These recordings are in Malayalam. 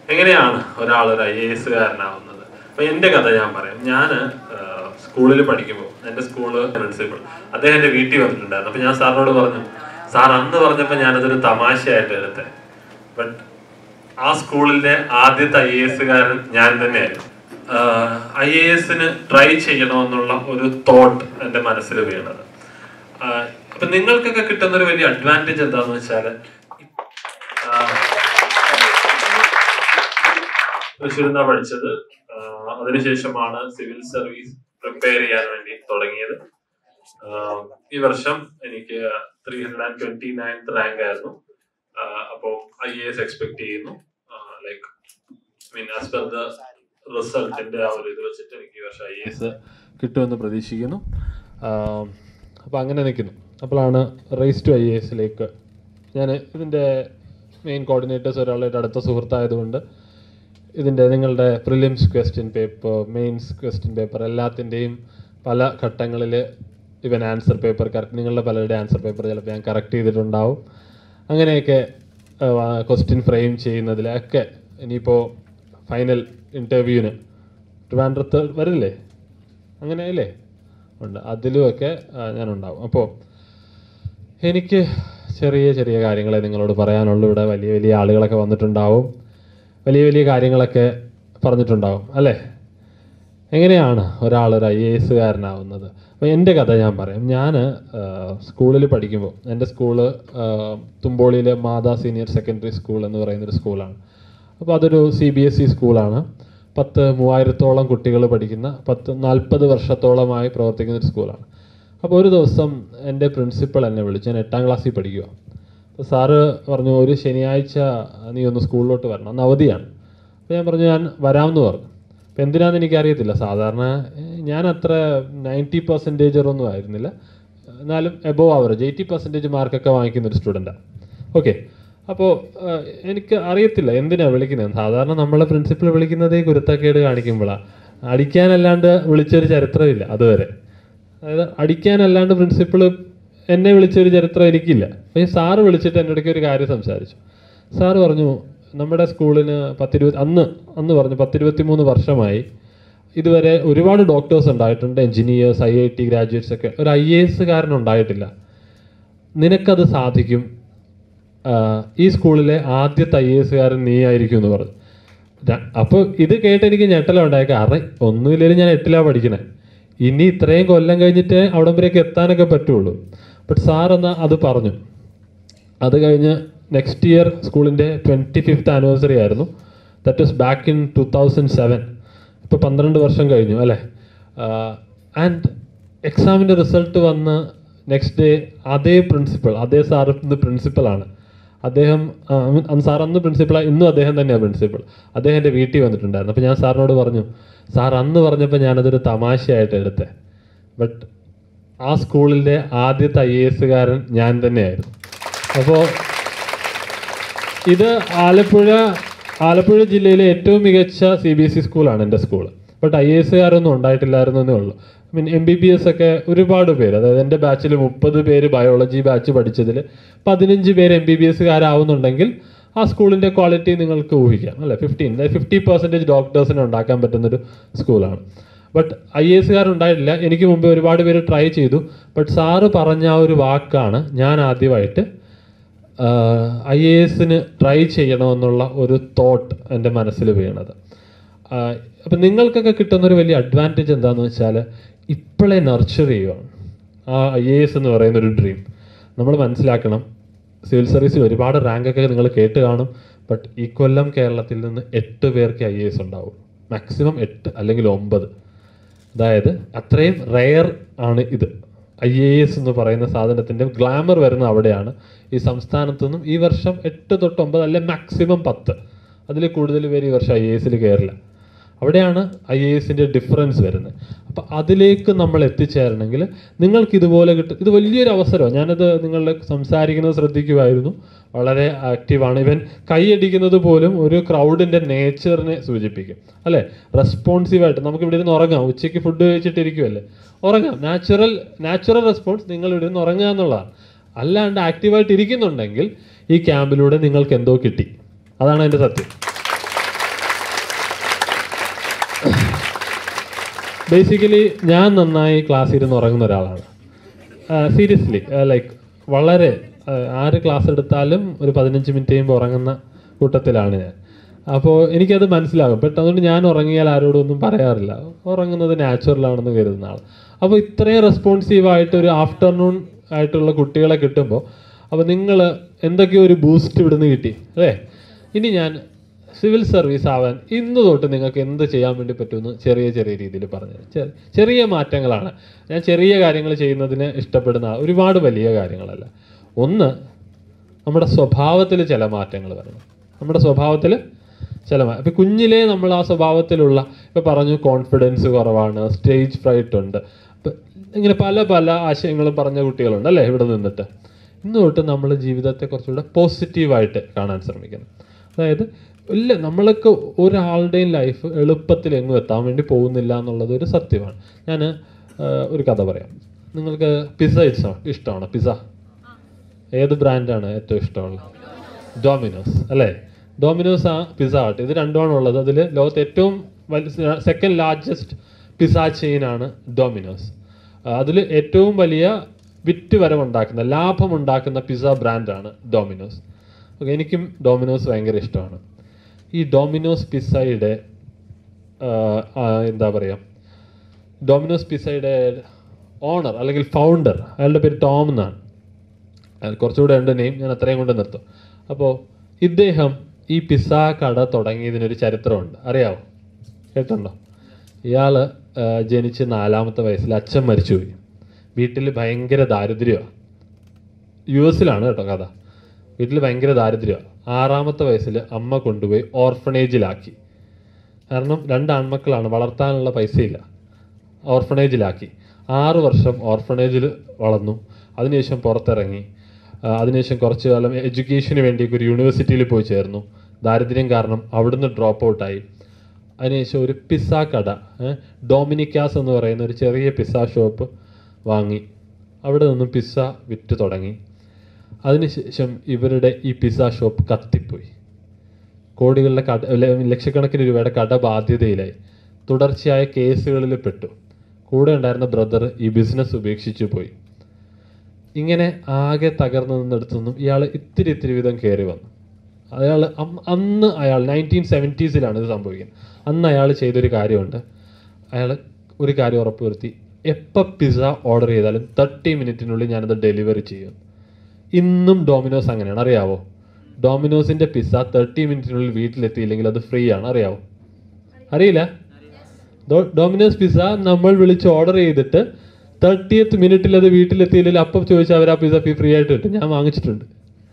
എങ്ങനെയാണ് ഒരാൾ ഒരു ഐ എ എസുകാരനാവുന്നത് അപ്പൊ എന്റെ കഥ ഞാൻ പറയാം ഞാൻ സ്കൂളിൽ പഠിക്കുമ്പോൾ എൻ്റെ സ്കൂള് പ്രിൻസിപ്പൾ അദ്ദേഹം എൻ്റെ വീട്ടിൽ വന്നിട്ടുണ്ടായിരുന്നു അപ്പൊ ഞാൻ സാറിനോട് പറഞ്ഞു സാർ അന്ന് പറഞ്ഞപ്പോൾ ഞാനതൊരു തമാശയായിട്ട് എടുത്തേ ബട്ട് ആ സ്കൂളിലെ ആദ്യത്തെ ഐ എ എസുകാരൻ ഞാൻ തന്നെയായിരുന്നു ഐ എ എസിന് ട്രൈ ചെയ്യണമെന്നുള്ള ഒരു തോട്ട് എൻ്റെ മനസ്സിൽ വീണത് ആഹ് അപ്പൊ നിങ്ങൾക്കൊക്കെ കിട്ടുന്ന ഒരു വലിയ അഡ്വാൻറ്റേജ് എന്താന്ന് വെച്ചാല് ആഹ് തൃശ്ശൂരിന്നാ പഠിച്ചത് ആഹ് അതിനുശേഷമാണ് സിവിൽ സർവീസ് പ്രിപ്പയർ ചെയ്യാൻ വേണ്ടി തുടങ്ങിയത് ആഹ് ഈ വർഷം എനിക്ക് three hundred and twenty ninth rank ആയിരുന്നു ആഹ് അപ്പോ ഐ എ എസ് എക്സ്പെക്ട് ചെയ്യുന്നു like mean as per the റിസൾട്ടിന്റെ ആ ഒരു ഇത് വെച്ചിട്ട് എനിക്ക് ഈ വർഷം ഐ എ എസ് കിട്ടുമെന്ന് പ്രതീക്ഷിക്കുന്നു അപ്പോൾ അങ്ങനെ നിൽക്കുന്നു അപ്പോഴാണ് റേസ് ടു ഐ എ എസിലേക്ക് ഞാൻ ഇതിൻ്റെ മെയിൻ കോർഡിനേറ്റേഴ്സ് ഒരാളുടെ അടുത്ത സുഹൃത്തായതുകൊണ്ട് ഇതിൻ്റെ നിങ്ങളുടെ prelims question paper mains question paper എല്ലാത്തിൻ്റെയും പല ഘട്ടങ്ങളിൽ ഇവൻ ആൻസർ പേപ്പർ കറക്റ്റ് നിങ്ങളുടെ പലരുടെ ആൻസർ പേപ്പർ ചിലപ്പോൾ ഞാൻ കറക്റ്റ് ചെയ്തിട്ടുണ്ടാവും അങ്ങനെയൊക്കെ ക്വസ്റ്റ്യൻ ഫ്രെയിം ചെയ്യുന്നതിലൊക്കെ ഇനിയിപ്പോൾ ഫൈനൽ ഇൻ്റർവ്യൂവിന് ട്രിവാൻഡ്രത്ത് വരില്ലേ അങ്ങനെയല്ലേ ഉണ്ട് അതിലുമൊക്കെ ആ, ഞാനുണ്ടാവും അപ്പോൾ എനിക്ക് ചെറിയ ചെറിയ കാര്യങ്ങളെ നിങ്ങളോട് പറയാനുള്ളൂ ഇവിടെ വലിയ വലിയ ആളുകളൊക്കെ വന്നിട്ടുണ്ടാവും വലിയ വലിയ കാര്യങ്ങളൊക്കെ പറഞ്ഞിട്ടുണ്ടാവും അല്ലേ എങ്ങനെയാണ് ഒരാൾ ഒരു ഐ എ എസുകാരനാവുന്നത് അപ്പോൾ എൻ്റെ കഥ ഞാൻ പറയാം ഞാൻ സ്കൂളിൽ പഠിക്കുമ്പോൾ എൻ്റെ സ്കൂള് തുമ്പോളിയിലെ മാതാ സീനിയർ സെക്കൻഡറി സ്കൂൾ എന്ന് പറയുന്നൊരു സ്കൂളാണ് അപ്പോൾ അതൊരു സി ബി എസ് ഇ സ്കൂളാണ് പത്ത് മൂവായിരത്തോളം കുട്ടികൾ പഠിക്കുന്ന പത്ത് നാൽപ്പത് വർഷത്തോളമായി പ്രവർത്തിക്കുന്ന ഒരു സ്കൂളാണ് അപ്പോൾ ഒരു ദിവസം എൻ്റെ പ്രിൻസിപ്പൾ എന്നെ വിളിച്ചു ഞാൻ എട്ടാം ക്ലാസ്സിൽ പഠിക്കുക അപ്പോൾ സാറ് പറഞ്ഞു ഒരു ശനിയാഴ്ച നീ ഒന്ന് സ്കൂളിലോട്ട് വരണം അന്ന് അവധിയാണ് അപ്പോൾ ഞാൻ പറഞ്ഞു ഞാൻ വരാമെന്ന് പറഞ്ഞു അപ്പോൾ എന്തിനാന്ന് എനിക്കറിയത്തില്ല സാധാരണ ഏഹ്, ഞാൻ അത്ര നയൻറ്റി പെർസെൻറ്റേജറൊന്നും ആയിരുന്നില്ല എന്നാലും എബോവ് ആവറേജ് എയ്റ്റി പെർസെൻറ്റേജ് മാർക്കൊക്കെ വാങ്ങിക്കുന്ന ഒരു സ്റ്റുഡൻറ്റാണ് ഓക്കെ അപ്പോൾ എനിക്ക് അറിയത്തില്ല എന്തിനാണ് വിളിക്കുന്നത് സാധാരണ നമ്മളെ പ്രിൻസിപ്പൾ വിളിക്കുന്നതേ കുരുത്തക്കേട് കാണിക്കുമ്പോഴാണ് അടിക്കാനല്ലാണ്ട് വിളിച്ചൊരു ചരിത്രമില്ല അതുവരെ അതായത് അടിക്കാനല്ലാണ്ട് പ്രിൻസിപ്പൾ എന്നെ വിളിച്ചൊരു ചരിത്രം എനിക്കില്ല അപ്പോൾ ഈ സാറ് വിളിച്ചിട്ട് എൻ്റെ ഇടയ്ക്ക് ഒരു കാര്യം സംസാരിച്ചു സാറ് പറഞ്ഞു നമ്മുടെ സ്കൂളിന് പത്തിരുപത് അന്ന് അന്ന് പറഞ്ഞു പത്തിരുപത്തി മൂന്ന് വർഷമായി ഇതുവരെ ഒരുപാട് ഡോക്ടേഴ്സ് ഉണ്ടായിട്ടുണ്ട് engineers I I T graduates ഒക്കെ ഒരു ഐ എ എസുകാരൻ ഉണ്ടായിട്ടില്ല നിനക്കത് സാധിക്കും ആഹ് ഈ സ്കൂളിലെ ആദ്യത്തെ ഐ എ എസുകാരൻ നീ ആയിരിക്കും എന്ന് പറഞ്ഞു ര- അപ്പോൾ ഇത് കേട്ട് എനിക്ക് ഞെട്ടലുണ്ടായ കാരണം ഒന്നുമില്ലെങ്കിലും ഞാൻ എട്ടിലാണ് പഠിക്കണേ ഇനി ഇത്രയും കൊല്ലം കഴിഞ്ഞിട്ട് അവിടം വരെയൊക്കെ എത്താനൊക്കെ പറ്റുള്ളൂ ബട്ട് സാർ എന്നാ അത് പറഞ്ഞു അത് കഴിഞ്ഞ് നെക്സ്റ്റ് ഇയർ സ്കൂളിൻ്റെ ട്വൻറ്റി ഫിഫ്ത്ത് ആനിവേഴ്സറി ആയിരുന്നു that is back in two thousand seven ഇപ്പോൾ പന്ത്രണ്ട് വർഷം കഴിഞ്ഞു അല്ലേ ആൻഡ് എക്സാമിൻ്റെ റിസൾട്ട് വന്ന് നെക്സ്റ്റ് ഡേ അതേ പ്രിൻസിപ്പൾ അതേ സാർ ഇന്ന് പ്രിൻസിപ്പളാണ് അദ്ദേഹം ആ, അന്ന് അന്ന് സാർ അന്ന് പ്രിൻസിപ്പളാണ് ഇന്നും അദ്ദേഹം തന്നെയാണ് പ്രിൻസിപ്പൾ അദ്ദേഹം എൻ്റെ വീട്ടിൽ വന്നിട്ടുണ്ടായിരുന്നു അപ്പോൾ ഞാൻ സാറിനോട് പറഞ്ഞു സാർ അന്ന് പറഞ്ഞപ്പോൾ ഞാനതൊരു തമാശയായിട്ട് എടുത്തേ ബട്ട് ആ സ്കൂളിൻ്റെ ആദ്യത്തെ ഐ എ എസുകാരൻ ഞാൻ തന്നെയായിരുന്നു അപ്പോൾ ഇത് ആലപ്പുഴ ആലപ്പുഴ ജില്ലയിലെ ഏറ്റവും മികച്ച സി ബി എസ് ഇ സ്കൂളാണ് എൻ്റെ സ്കൂൾ ബട്ട് ഐ എ എസുകാരൊന്നും ഉണ്ടായിട്ടില്ലായിരുന്നു എന്നേ ഉള്ളൂ mean M B B S ഒക്കെ ഒരുപാട് പേര് അതായത് എൻ്റെ ബാച്ചിൽ മുപ്പത് പേര് ബയോളജി ബാച്ച് പഠിച്ചതിൽ പതിനഞ്ച് പേര് എം ബി ബി എസുകാരാവുന്നുണ്ടെങ്കിൽ ആ സ്കൂളിൻ്റെ ക്വാളിറ്റി നിങ്ങൾക്ക് ഊഹിക്കാം അല്ലേ ഫിഫ്റ്റീൻ അതായത് ഫിഫ്റ്റി പെർസെൻറ്റേജ് ഡോക്ടേഴ്സിനെ ഉണ്ടാക്കാൻ പറ്റുന്നൊരു സ്കൂളാണ് ബട്ട് ഐ എ എസുകാരുണ്ടായിട്ടില്ല എനിക്ക് മുമ്പേ ഒരുപാട് പേര് ട്രൈ ചെയ്തു ബട്ട് സാറ് പറഞ്ഞ ആ ഒരു വാക്കാണ് ഞാൻ ആദ്യമായിട്ട് ഐ എ എസിന് ട്രൈ ചെയ്യണമെന്നുള്ള ഒരു തോട്ട് എൻ്റെ മനസ്സിൽ വീണത് അപ്പം നിങ്ങൾക്കൊക്കെ കിട്ടുന്ന ഒരു വലിയ അഡ്വാൻറ്റേജ് എന്താണെന്ന് വെച്ചാൽ ഇപ്പോഴേ നർച്ചർ ചെയ്യുകയാണ് ആ ഐ എ എസ് എന്ന് പറയുന്ന ഒരു ഡ്രീം നമ്മൾ മനസ്സിലാക്കണം സിവിൽ സർവീസിൽ ഒരുപാട് റാങ്കൊക്കെ നിങ്ങൾ കേട്ട് കാണും ബട്ട് ഈ കൊല്ലം കേരളത്തിൽ നിന്ന് എട്ട് പേർക്ക് ഐ എ എസ് ഉണ്ടാവും മാക്സിമം എട്ട് അല്ലെങ്കിൽ ഒമ്പത് അതായത് അത്രയും റെയർ ആണ് ഇത് ഐ എ എസ് എന്ന് പറയുന്ന സാധനത്തിൻ്റെ ഗ്ലാമർ വരുന്ന അവിടെയാണ് ഈ സംസ്ഥാനത്തു നിന്നും ഈ വർഷം എട്ട് തൊട്ട് ഒമ്പത് അല്ലെ മാക്സിമം പത്ത് അതിൽ കൂടുതൽ പേര് ഈ വർഷം ഐ എ എസിൽ കയറില്ല അവിടെയാണ് ഐ എ എസിൻ്റെ ഡിഫറൻസ് വരുന്നത് അപ്പോൾ അതിലേക്ക് നമ്മൾ എത്തിച്ചേരണമെങ്കിൽ നിങ്ങൾക്ക് ഇതുപോലെ കിട്ടും ഇത് വലിയൊരു അവസരമാണ് ഞാനത് നിങ്ങളുടെ സംസാരിക്കുന്നത് ശ്രദ്ധിക്കുമായിരുന്നു വളരെ ആക്റ്റീവാണ് ഇവൻ കൈയടിക്കുന്നത് പോലും ഒരു ക്രൗഡിൻ്റെ നേച്ചറിനെ സൂചിപ്പിക്കും അല്ലേ റെസ്പോൺസീവായിട്ട് നമുക്ക് ഇവിടെ ഇരുന്ന് ഉറങ്ങാം ഉച്ചയ്ക്ക് ഫുഡ് കഴിച്ചിട്ടിരിക്കുമല്ലേ ഉറങ്ങാം നാച്ചുറൽ നാച്ചുറൽ റെസ്പോൺസ് നിങ്ങൾ ഇവിടെ നിന്ന് ഉറങ്ങുക എന്നുള്ളതാണ് അല്ലാണ്ട് ആക്റ്റീവായിട്ട് ഇരിക്കുന്നുണ്ടെങ്കിൽ ഈ ക്യാമ്പിലൂടെ നിങ്ങൾക്ക് എന്തോ കിട്ടി അതാണ് എൻ്റെ സത്യം ബേസിക്കലി ഞാൻ നന്നായി ക്ലാസ്സിൽ ഇരുന്ന് ഉറങ്ങുന്ന ഒരാളാണ് സീരിയസ്ലി ലൈക്ക് വളരെ ആ, ആര് ക്ലാസ് എടുത്താലും ഒരു പതിനഞ്ച് മിനിറ്റ് കഴിയുമ്പോൾ ഉറങ്ങുന്ന കൂട്ടത്തിലാണ് ഞാൻ അപ്പോൾ എനിക്കത് മനസ്സിലാകും ബട്ട് അതുകൊണ്ട് ഞാൻ ഉറങ്ങിയാൽ ആരോടും ഒന്നും പറയാറില്ല ഉറങ്ങുന്നത് നാച്ചുറൽ ആണെന്ന് കരുതുന്ന ആൾ അപ്പോൾ ഇത്രയും റെസ്പോൺസീവായിട്ട് ഒരു ആഫ്റ്റർനൂൺ ആയിട്ടുള്ള കുട്ടികളെ കിട്ടുമ്പോൾ അപ്പോൾ നിങ്ങൾ എന്തൊക്കെയോ ഒരു ബൂസ്റ്റ് ഇവിടുന്ന് കിട്ടി അല്ലേ ഇനി ഞാൻ സിവിൽ സർവീസ് ആവാൻ ഇന്ന് തൊട്ട് നിങ്ങൾക്ക് എന്ത് ചെയ്യാൻ വേണ്ടി പറ്റുമെന്ന് ചെറിയ ചെറിയ രീതിയിൽ പറഞ്ഞു ചെ- ചെറിയ മാറ്റങ്ങളാണ് ഞാൻ ചെറിയ കാര്യങ്ങൾ ചെയ്യുന്നതിന് ഇഷ്ടപ്പെടുന്ന ആൾ. ഒരുപാട് വലിയ കാര്യങ്ങളല്ല ഒന്ന് നമ്മുടെ സ്വഭാവത്തിൽ ചില മാറ്റങ്ങൾ വരണം നമ്മുടെ സ്വഭാവത്തിൽ ചില മാ- ഇപ്പം കുഞ്ഞിലേ നമ്മൾ ആ സ്വഭാവത്തിലുള്ള ഇപ്പം പറഞ്ഞു കോൺഫിഡൻസ് കുറവാണ് സ്റ്റേജ് ഫ്രൈറ്റ് ഉണ്ട് ഇപ്പം ഇങ്ങനെ പല പല ആശയങ്ങളും പറഞ്ഞ കുട്ടികളുണ്ട് അല്ലേ ഇവിടെ നിന്നിട്ട് ഇന്ന് തൊട്ട് നമ്മൾ ജീവിതത്തെ കുറച്ചുകൂടെ പോസിറ്റീവായിട്ട് കാണാൻ ശ്രമിക്കണം അതായത് ഇല്ല നമ്മൾക്ക് ഒരാളുടെയും ലൈഫ് എളുപ്പത്തിൽ എങ്ങും എത്താൻ വേണ്ടി പോകുന്നില്ല എന്നുള്ളത് ഒരു സത്യമാണ് ഞാൻ ഒരു കഥ പറയാം നിങ്ങൾക്ക് പിസ്സ ഇഷ്ടം ഇഷ്ടമാണോ പിസ്സ ഏത് ബ്രാൻഡാണ് ഏറ്റവും ഇഷ്ടമുള്ളത് ഡോമിനോസ് അല്ലേ ഡോമിനോസ് ആ പിസ്സ ഹട്ട് ഇത് രണ്ടുമാണ് ഉള്ളത് അതിൽ ലോകത്തെ ഏറ്റവും വലിയ സെക്കൻഡ് ലാർജസ്റ്റ് പിസ്സ ചെയിനാണ് ഡോമിനോസ് അതിൽ ഏറ്റവും വലിയ വിറ്റ് വരവുണ്ടാക്കുന്ന ലാഭമുണ്ടാക്കുന്ന പിസ്സ ബ്രാൻഡാണ് ഡോമിനോസ് ഓക്കെ എനിക്കും ഡോമിനോസ് ഭയങ്കര ഇഷ്ടമാണ് ഈ ഡോമിനോസ് പിസ്സയുടെ എന്താ പറയുക ഡോമിനോസ് പിസ്സയുടെ ഓണർ അല്ലെങ്കിൽ ഫൗണ്ടർ അയാളുടെ പേര് ടോം എന്നാണ് അയാൾ കുറച്ചുകൂടെ ഉണ്ട് നെയിം ഞാൻ അത്രയും കൊണ്ട് നിർത്തും അപ്പോൾ ഇദ്ദേഹം ഈ പിസ്സ കട തുടങ്ങിയതിനൊരു ചരിത്രമുണ്ട് അറിയാവോ കേട്ടുണ്ടോ ഇയാൾ ജനിച്ച് നാലാമത്തെ വയസ്സിൽ അച്ഛൻ മരിച്ചുപോയി വീട്ടിൽ ഭയങ്കര ദാരിദ്ര്യമാണ് യു എസിലാണ് കേട്ടോ കഥ വീട്ടിൽ ഭയങ്കര ദാരിദ്ര്യമാണ് ആറാമത്തെ വയസ്സിൽ അമ്മ കൊണ്ടുപോയി ഓർഫണേജിലാക്കി കാരണം രണ്ട് ആൺമക്കളാണ് വളർത്താനുള്ള പൈസയില്ല ഓർഫണേജിലാക്കി ആറ് വർഷം ഓർഫണേജിൽ വളർന്നു അതിനുശേഷം പുറത്തിറങ്ങി ആ, അതിനുശേഷം കുറച്ച് കാലം എഡ്യൂക്കേഷന് വേണ്ടി ഒരു യൂണിവേഴ്സിറ്റിയിൽ പോയി ചേർന്നു ദാരിദ്ര്യം കാരണം അവിടുന്ന് ഡ്രോപ്പ് ഔട്ടായി അതിനുശേഷം ഒരു പിസ്സ കട ഏ, ഡൊമിനിക്കാസ് എന്ന് പറയുന്ന ഒരു ചെറിയ പിസ്സ ഷോപ്പ് വാങ്ങി അവിടെ നിന്നും പിസ്സ വിറ്റ് തുടങ്ങി അതിനുശേഷം ഇവരുടെ ഈ പിസ്സ ഷോപ്പ് കത്തിപ്പോയി കോടികളുടെ കട ല- ലക്ഷക്കണക്കിന് രൂപയുടെ കടബാധ്യതയിലായി തുടർച്ചയായ കേസുകളിൽ പെട്ടു കൂടെ ഉണ്ടായിരുന്ന ബ്രദർ ഈ ബിസിനസ് ഉപേക്ഷിച്ചു പോയി ഇങ്ങനെ ആകെ തകർന്നു നിന്നെടുത്തൊന്നും ഇയാൾ ഇത്തിരി ഇത്തിരി വീതം കയറി വന്നു അയാൾ അന്ന് അയാൾ നയൻറ്റീൻ സെവൻറ്റീസിലാണ് ഇത് സംഭവിക്കുന്നത് അന്ന് അയാൾ ചെയ്തൊരു കാര്യമുണ്ട് അയാൾ ഒരു കാര്യം ഉറപ്പുവരുത്തി എപ്പോൾ പിസ്സ ഓർഡർ ചെയ്താലും തേർട്ടി മിനിറ്റിനുള്ളിൽ ഞാനത് ഡെലിവറി ചെയ്യും ഇന്നും ഡോമിനോസ് അങ്ങനെയാണ് അറിയാവോ ഡോമിനോസിന്റെ പിസ്സ തേർട്ടി മിനിറ്റിനുള്ളിൽ വീട്ടിലെത്തിയില്ലെങ്കിൽ അത് ഫ്രീ ആണ് അറിയാവോ അറിയില്ല ഡോ- ഡോമിനോസ് പിസ്സ നമ്മൾ വിളിച്ച് ഓർഡർ ചെയ്തിട്ട് തേർട്ടിയത്ത് മിനിറ്റിൽ അത് വീട്ടിലെത്തിയില്ലെങ്കിൽ അപ്പം ചോദിച്ചാൽ അവർ ആ പിസ്സ ഫ്രീ ആയിട്ട് കിട്ടും ഞാൻ വാങ്ങിച്ചിട്ടുണ്ട്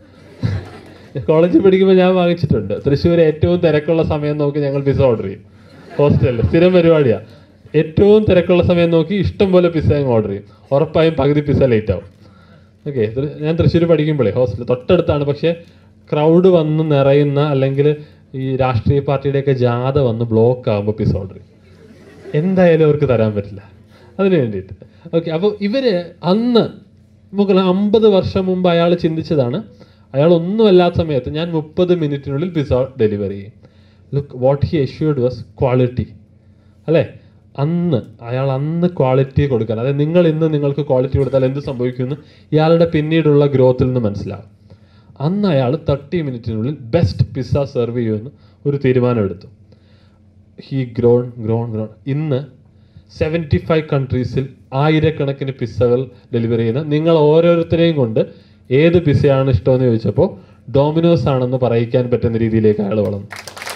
കോളേജിൽ പഠിക്കുമ്പോൾ ഞാൻ വാങ്ങിച്ചിട്ടുണ്ട് തൃശ്ശൂർ ഏറ്റവും തിരക്കുള്ള സമയം നോക്കി ഞങ്ങൾ പിസ്സ ഓർഡർ ചെയ്യും ഹോസ്റ്റലിൽ സ്ഥിരം പരിപാടിയാണ് ഏറ്റവും തിരക്കുള്ള സമയം നോക്കി ഇഷ്ടം പോലെ പിസ്സ ഞങ്ങൾ ഓർഡർ ചെയ്യും ഉറപ്പായും പകുതി പിസ്സ ലേറ്റ് ആവും ഓക്കെ ഞാൻ തൃശ്ശൂർ പഠിക്കുമ്പോഴേ ഹോസ്റ്റൽ തൊട്ടടുത്താണ് പക്ഷേ ക്രൗഡ് വന്ന് നിറയുന്ന അല്ലെങ്കിൽ ഈ രാഷ്ട്രീയ പാർട്ടിയുടെയൊക്കെ ജാഥ വന്ന് ബ്ലോക്ക് ആകുമ്പോൾ പിസ്സ ഓർഡർ ചെയ്യും എന്തായാലും അവർക്ക് തരാൻ പറ്റില്ല അതിന് വേണ്ടിയിട്ട് ഓക്കെ അപ്പോൾ ഇവര് അന്ന് നമുക്ക് അമ്പത് വർഷം മുമ്പ് അയാൾ ചിന്തിച്ചതാണ് അയാൾ ഒന്നും അല്ലാത്ത സമയത്ത് ഞാൻ മുപ്പത് മിനിറ്റിനുള്ളിൽ പിസ്സ ഡെലിവറി ചെയ്യും look what he assured was quality അല്ലേ അന്ന് അയാൾ അന്ന് ക്വാളിറ്റി കൊടുക്കാൻ അതായത് നിങ്ങൾ ഇന്ന് നിങ്ങൾക്ക് ക്വാളിറ്റി കൊടുത്താൽ എന്ത് സംഭവിക്കുമെന്ന് ഇയാളുടെ പിന്നീടുള്ള ഗ്രോത്തിൽ നിന്ന് മനസ്സിലാവും അന്ന് അയാൾ തേർട്ടി മിനിറ്റിനുള്ളിൽ ബെസ്റ്റ് പിസ്സ സെർവ് ചെയ്യുമെന്ന് ഒരു തീരുമാനമെടുത്തു ഹി ഗ്രോൺ ഗ്രോൺ ഗ്രോൺ ഇന്ന് സെവൻറ്റി ഫൈവ് കൺട്രീസിൽ ആയിരക്കണക്കിന് പിസ്സകൾ ഡെലിവറി ചെയ്യുന്ന നിങ്ങൾ ഓരോരുത്തരെയും കൊണ്ട് ഏത് പിസ്സയാണ് ഇഷ്ടമെന്ന് ചോദിച്ചപ്പോൾ ഡോമിനോസ് ആണെന്ന് പറയിക്കാൻ പറ്റുന്ന രീതിയിലേക്ക് അയാൾ വളർന്നു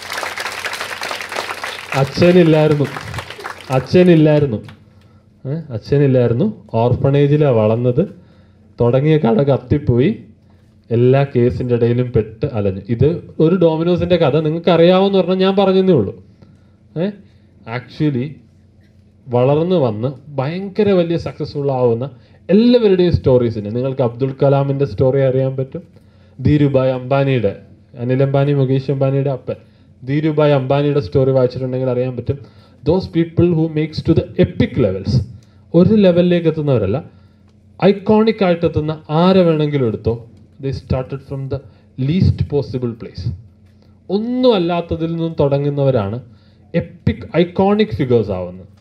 അച്ഛനില്ലായിരുന്നു അച്ഛനില്ലായിരുന്നു ഏ? അച്ഛനില്ലായിരുന്നു ഓർഫണേജിലാണ് വളർന്നത് തുടങ്ങിയ കട കത്തിപ്പോയി എല്ലാ കേസിൻ്റെ ഇടയിലും പെട്ട് അലഞ്ഞു ഇത് ഒരു ഡോമിനോസിൻ്റെ കഥ നിങ്ങൾക്ക് അറിയാമെന്ന് പറഞ്ഞാൽ ഞാൻ പറഞ്ഞതേ ഉള്ളൂ ഏ ആക്ച്വലി വളർന്നു വന്ന് ഭയങ്കര വലിയ സക്സസ്ഫുൾ ആവുന്ന എല്ലാവരുടെയും സ്റ്റോറീസിന് നിങ്ങൾക്ക് അബ്ദുൽ കലാമിൻ്റെ സ്റ്റോറി അറിയാൻ പറ്റും ധീരുഭായ് അംബാനിയുടെ അനിൽ അംബാനി മുകേഷ് അംബാനിയുടെ അപ്പൻ ധീരുഭായ് അംബാനിയുടെ സ്റ്റോറി വായിച്ചിട്ടുണ്ടെങ്കിൽ അറിയാൻ പറ്റും those people who makes to the epic levels ഒരു ലെവലിലേക്ക് എത്തുന്നവരല്ല ഐക്കോണിക് ആയിട്ട് എത്തുന്ന ആരെ വേണമെങ്കിലും എടുത്തോ they started from the least possible place ഒന്നും അല്ലാത്തതിൽ നിന്നും തുടങ്ങുന്നവരാണ് എപ്പിക് ഐക്കോണിക് ഫിഗേഴ്സ് ആവുന്നത്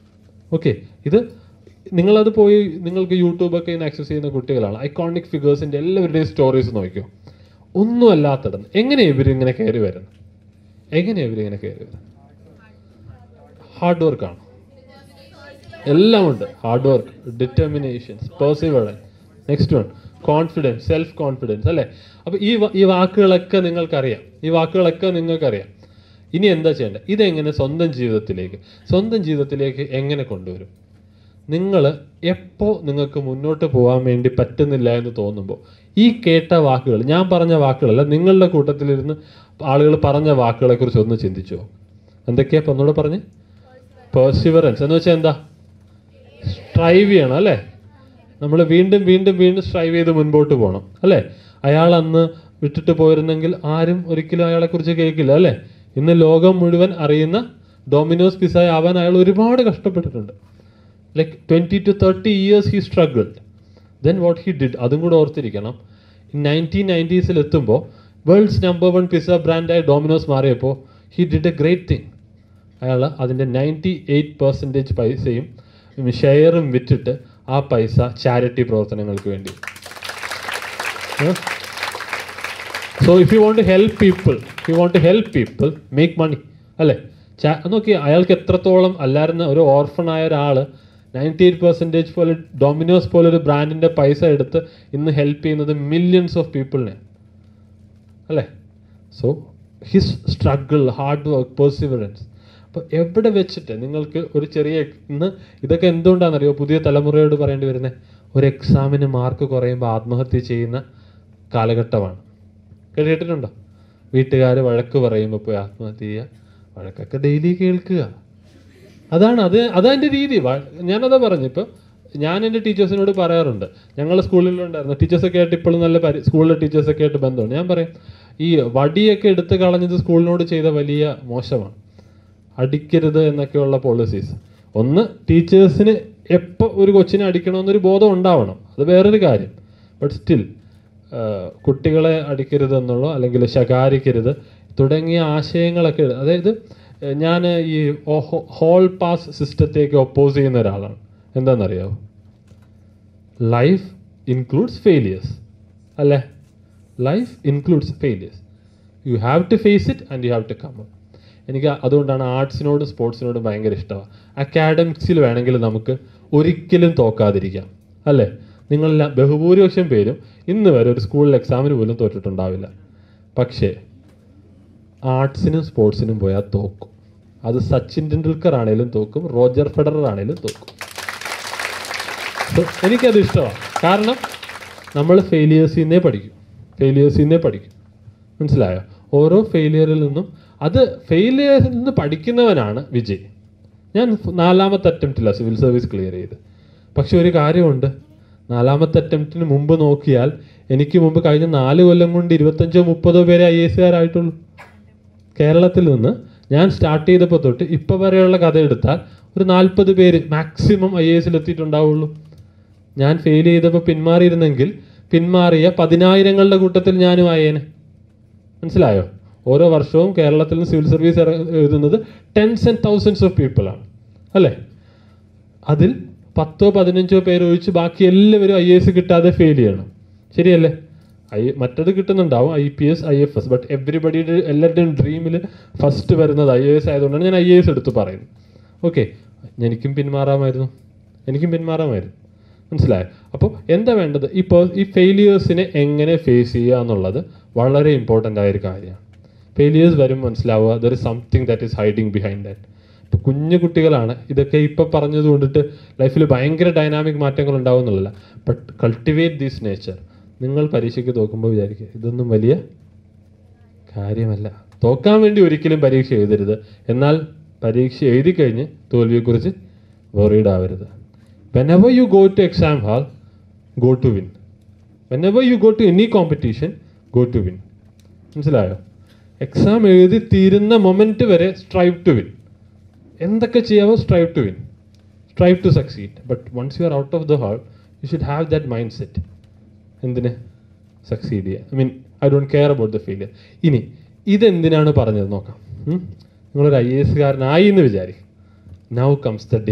ഓക്കെ ഇത് നിങ്ങളത് പോയി നിങ്ങൾക്ക് യൂട്യൂബൊക്കെ ഇന്ന് ആക്സസ് ചെയ്യുന്ന കുട്ടികളാണ് ഐക്കോണിക് ഫിഗേഴ്സിൻ്റെ എല്ലാവരുടെയും സ്റ്റോറീസ് നോക്കിയോ ഒന്നും അല്ലാത്തിടന്ന് എങ്ങനെയാണ് ഇവരിങ്ങനെ കയറി വരുന്നത് എങ്ങനെയാണ് ഇവരിങ്ങനെ കയറി വരുന്നത് ഹാർഡ് വർക്കാണ് എല്ലാം ഉണ്ട് hard work determinations perseverance next one confidence self confidence അല്ലേ അപ്പോൾ ഈ വ- ഈ വാക്കുകളൊക്കെ നിങ്ങൾക്കറിയാം ഈ വാക്കുകളൊക്കെ നിങ്ങൾക്കറിയാം ഇനി എന്താ ചെയ്യേണ്ടത് ഇതെങ്ങനെ സ്വന്തം ജീവിതത്തിലേക്ക് സ്വന്തം ജീവിതത്തിലേക്ക് എങ്ങനെ കൊണ്ടുവരും നിങ്ങൾ എപ്പോൾ നിങ്ങൾക്ക് മുന്നോട്ട് പോകാൻ വേണ്ടി പറ്റുന്നില്ല എന്ന് തോന്നുമ്പോൾ ഈ കേട്ട വാക്കുകൾ ഞാൻ പറഞ്ഞ വാക്കുകളല്ല നിങ്ങളുടെ കൂട്ടത്തിലിരുന്ന് ആളുകൾ പറഞ്ഞ വാക്കുകളെ കുറിച്ച് ഒന്ന് ചിന്തിച്ചോ എന്തൊക്കെയാ ഇപ്പം ഒന്നുകൂടെ പറഞ്ഞ് പേഴ്സിവറൻസ് എന്ന് വെച്ചാൽ എന്താ സ്ട്രൈവ് ചെയ്യണം അല്ലേ നമ്മൾ വീണ്ടും വീണ്ടും വീണ്ടും സ്ട്രൈവ് ചെയ്ത് മുൻപോട്ട് പോകണം അല്ലേ അയാൾ അന്ന് വിട്ടിട്ട് പോയിരുന്നെങ്കിൽ ആരും ഒരിക്കലും അയാളെക്കുറിച്ച് കേൾക്കില്ല അല്ലേ ഇന്ന് ലോകം മുഴുവൻ അറിയുന്ന ഡൊമിനോസ് പിസായ ആവാൻ അയാൾ ഒരുപാട് കഷ്ടപ്പെട്ടിട്ടുണ്ട് like twenty two thirty years he struggled then what he did അതും കൂടെ ഓർത്തിരിക്കണം നയൻറ്റീൻ നയൻറ്റീസിൽ എത്തുമ്പോൾ വേൾഡ്സ് നമ്പർ വൺ പിസ്സ ബ്രാൻഡായ ഡോമിനോസ് മാറിയപ്പോൾ he did a great thing അയാൾ അതിൻ്റെ നയൻറ്റി എയ്റ്റ് പെർസെൻറ്റേജ് പൈസയും ഷെയറും വിറ്റിട്ട് ആ പൈസ ചാരിറ്റി പ്രവർത്തനങ്ങൾക്ക് വേണ്ടി so if you want to help people you want to help people make money അല്ലേ ചാ നോക്കി അയാൾക്ക് എത്രത്തോളം അല്ലായിരുന്ന ഒരു ഓർഫണായ ഒരാൾ നയൻറ്റി എയ്റ്റ് പെർസെൻറ്റേജ് പോലെ ഡൊമിനോസ് പോലെ ഒരു ബ്രാൻഡിൻ്റെ പൈസ എടുത്ത് ഇന്ന് ഹെൽപ്പ് ചെയ്യുന്നത് മില്യൺസ് ഓഫ് പീപ്പിളിനെ അല്ലേ so his struggle hard work perseverance അപ്പോൾ എവിടെ വെച്ചിട്ട് നിങ്ങൾക്ക് ഒരു ചെറിയ ഇന്ന് ഇതൊക്കെ എന്തുകൊണ്ടാണെന്നറിയോ പുതിയ തലമുറയോട് പറയേണ്ടി വരുന്നത് ഒരു എക്സാമിന് മാർക്ക് കുറയുമ്പോൾ ആത്മഹത്യ ചെയ്യുന്ന കാലഘട്ടമാണ് കേട്ടിട്ടുണ്ടോ വീട്ടുകാർ വഴക്ക് പറയുമ്പോൾ പോയി ആത്മഹത്യ ചെയ്യുക വഴക്കൊക്കെ ഡെയിലി കേൾക്കുക അതാണ് അത് അതെൻ്റെ രീതി വ- ഞാനതാ പറഞ്ഞു ഇപ്പോൾ ഞാൻ എൻ്റെ ടീച്ചേഴ്സിനോട് പറയാറുണ്ട് ഞങ്ങൾ സ്കൂളിലുണ്ടായിരുന്നു ടീച്ചേഴ്സൊക്കെ ആയിട്ട് ഇപ്പോഴും നല്ല പരി സ്കൂളിലെ ടീച്ചേഴ്സൊക്കെ ആയിട്ട് ബന്ധമുണ്ട് ഞാൻ പറയും ഈ വടിയൊക്കെ എടുത്ത് കളഞ്ഞത് സ്കൂളിനോട് ചെയ്ത വലിയ മോശമാണ് അടിക്കരുത് എന്നൊക്കെയുള്ള പോളിസീസ് ഒന്ന് ടീച്ചേഴ്സിന് എപ്പോൾ ഒരു കൊച്ചിനെ അടിക്കണമെന്നൊരു ബോധം ഉണ്ടാവണം അത് വേറൊരു കാര്യം ബട്ട് സ്റ്റിൽ കുട്ടികളെ അടിക്കരുത് എന്നുള്ള അല്ലെങ്കിൽ ശകാരിക്കരുത് തുടങ്ങിയ ആശയങ്ങളൊക്കെ അതായത് ഞാൻ ഈ ഹോൾ പാസ് സിസ്റ്റത്തേക്ക് ഒപ്പോസ് ചെയ്യുന്ന ഒരാളാണ് എന്താണെന്നറിയാമോ ലൈഫ് ഇൻക്ലൂഡ്സ് ഫെയിലിയേഴ്സ് അല്ലേ life includes failures you have to face it and you have to come എനിക്ക് അതുകൊണ്ടാണ് ആർട്സിനോടും സ്പോർട്സിനോടും ഭയങ്കര ഇഷ്ടമാണ് അക്കാഡമിക്സിൽ വേണമെങ്കിൽ നമുക്ക് ഒരിക്കലും തോക്കാതിരിക്കാം അല്ലേ നിങ്ങളെല്ലാം ബഹുഭൂരിപക്ഷം പേരും ഇന്ന് വരെ ഒരു സ്കൂളിൽ എക്സാമിന് പോലും തോറ്റിട്ടുണ്ടാവില്ല പക്ഷേ ആർട്സിനും സ്പോർട്സിനും പോയാൽ തോക്കും അത് സച്ചിൻ ടെണ്ടുൽക്കർ ആണേലും തോക്കും റോജർ ഫെഡറർ ആണേലും തോക്കും So, എനിക്കത് ഇഷ്ടമാണ് കാരണം നമ്മൾ ഫെയിലിയേഴ്സിൽ നിന്നേ പഠിക്കും ഫെയിലിയേഴ്സിൽ നിന്നേ പഠിക്കും മനസ്സിലായോ ഓരോ ഫെയിലിയറിൽ നിന്നും അത് ഫെയിലിയറിൽ നിന്ന് പഠിക്കുന്നവനാണ് വിജയ് ഞാൻ നാലാമത്തെ അറ്റംപ്റ്റില്ല സിവിൽ സർവീസ് ക്ലിയർ ചെയ്ത് പക്ഷെ ഒരു കാര്യമുണ്ട് നാലാമത്തെ അറ്റംപ്റ്റിന് മുമ്പ് നോക്കിയാൽ എനിക്ക് മുമ്പ് കഴിഞ്ഞ നാല് കൊല്ലം കൊണ്ട് ഇരുപത്തഞ്ചോ മുപ്പതോ പേരെ ഐ എസ് കാരായിട്ടുള്ളൂ കേരളത്തിൽ നിന്ന് ഞാൻ സ്റ്റാർട്ട് ചെയ്തപ്പോൾ തൊട്ട് ഇപ്പോൾ വരെയുള്ള കഥ എടുത്താൽ ഒരു നാൽപ്പത് പേര് മാക്സിമം ഐ എ എസിൽ എത്തിയിട്ടുണ്ടാവുള്ളൂ ഞാൻ ഫെയിൽ ചെയ്തപ്പോൾ പിന്മാറിയിരുന്നെങ്കിൽ പിന്മാറിയ പതിനായിരങ്ങളുടെ കൂട്ടത്തിൽ ഞാനും ആയേനെ മനസ്സിലായോ ഓരോ വർഷവും കേരളത്തിൽ നിന്ന് സിവിൽ സർവീസ് ഇറ- എഴുതുന്നത് ടെൻസ് ആൻഡ് തൗസൻഡ്സ് ഓഫ് പീപ്പിളാണ് അല്ലേ അതിൽ പത്തോ പതിനഞ്ചോ പേര് ഒഴിച്ച് ബാക്കി എല്ലാവരും ഐ എസ് കിട്ടാതെ ഫെയിൽ ചെയ്യണം ശരിയല്ലേ ഐ മറ്റത് കിട്ടുന്നുണ്ടാവും I P S I F S but എവറിബഡിയുടെ എല്ലാവരുടെയും ഡ്രീമിൽ ഫസ്റ്റ് വരുന്നത് ഐ എ എസ് ആയതുകൊണ്ടാണ് ഞാൻ ഐ എ എസ് എടുത്ത് പറയുന്നത് ഓക്കെ എനിക്കും പിന്മാറാമായിരുന്നു എനിക്കും പിന്മാറാമായിരുന്നു മനസ്സിലായോ അപ്പോൾ എന്താ വേണ്ടത് ഇപ്പോൾ ഈ ഫെയിലിയേഴ്സിനെ എങ്ങനെ ഫേസ് ചെയ്യുക എന്നുള്ളത് വളരെ ഇമ്പോർട്ടൻ്റ് ആയ ഒരു കാര്യമാണ് ഫെയിലിയേഴ്സ് വരും മനസ്സിലാവുക there is something that is hiding behind that ഇപ്പോൾ കുഞ്ഞു കുട്ടികളാണ് ഇതൊക്കെ ഇപ്പോൾ പറഞ്ഞത് കൊണ്ടിട്ട് ലൈഫിൽ ഭയങ്കര ഡൈനാമിക് മാറ്റങ്ങൾ ഉണ്ടാവും എന്നുള്ളതല്ല ബട്ട് കൾട്ടിവേറ്റ് ദിസ് നേച്ചർ നിങ്ങൾ പരീക്ഷയ്ക്ക് തോക്കുമ്പോൾ വിചാരിക്കുക ഇതൊന്നും വലിയ കാര്യമല്ല തോക്കാൻ വേണ്ടി ഒരിക്കലും പരീക്ഷ എഴുതരുത് എന്നാൽ പരീക്ഷ എഴുതി കഴിഞ്ഞ് തോൽവിയെക്കുറിച്ച് worried ആവരുത് whenever you go to exam hall go to win whenever you go to any competition go to win മനസ്സിലായോ എക്സാം എഴുതി തീരുന്ന മൊമെന്റ് വരെ സ്ട്രൈവ് ടു വിൻ എന്തൊക്കെ ചെയ്യാവോ strive to win strive to succeed but once you are out of the hall you should have that mind set എന്തിന് സക്സീഡ് ചെയ്യുക I mean I don't care about the failure ഇനി ഇതെന്തിനാണ് പറഞ്ഞത് നോക്കാം ഉം? നിങ്ങളൊരു ഐ എ എസ്കാരനായി എന്ന് വിചാരിക്കും now comes the day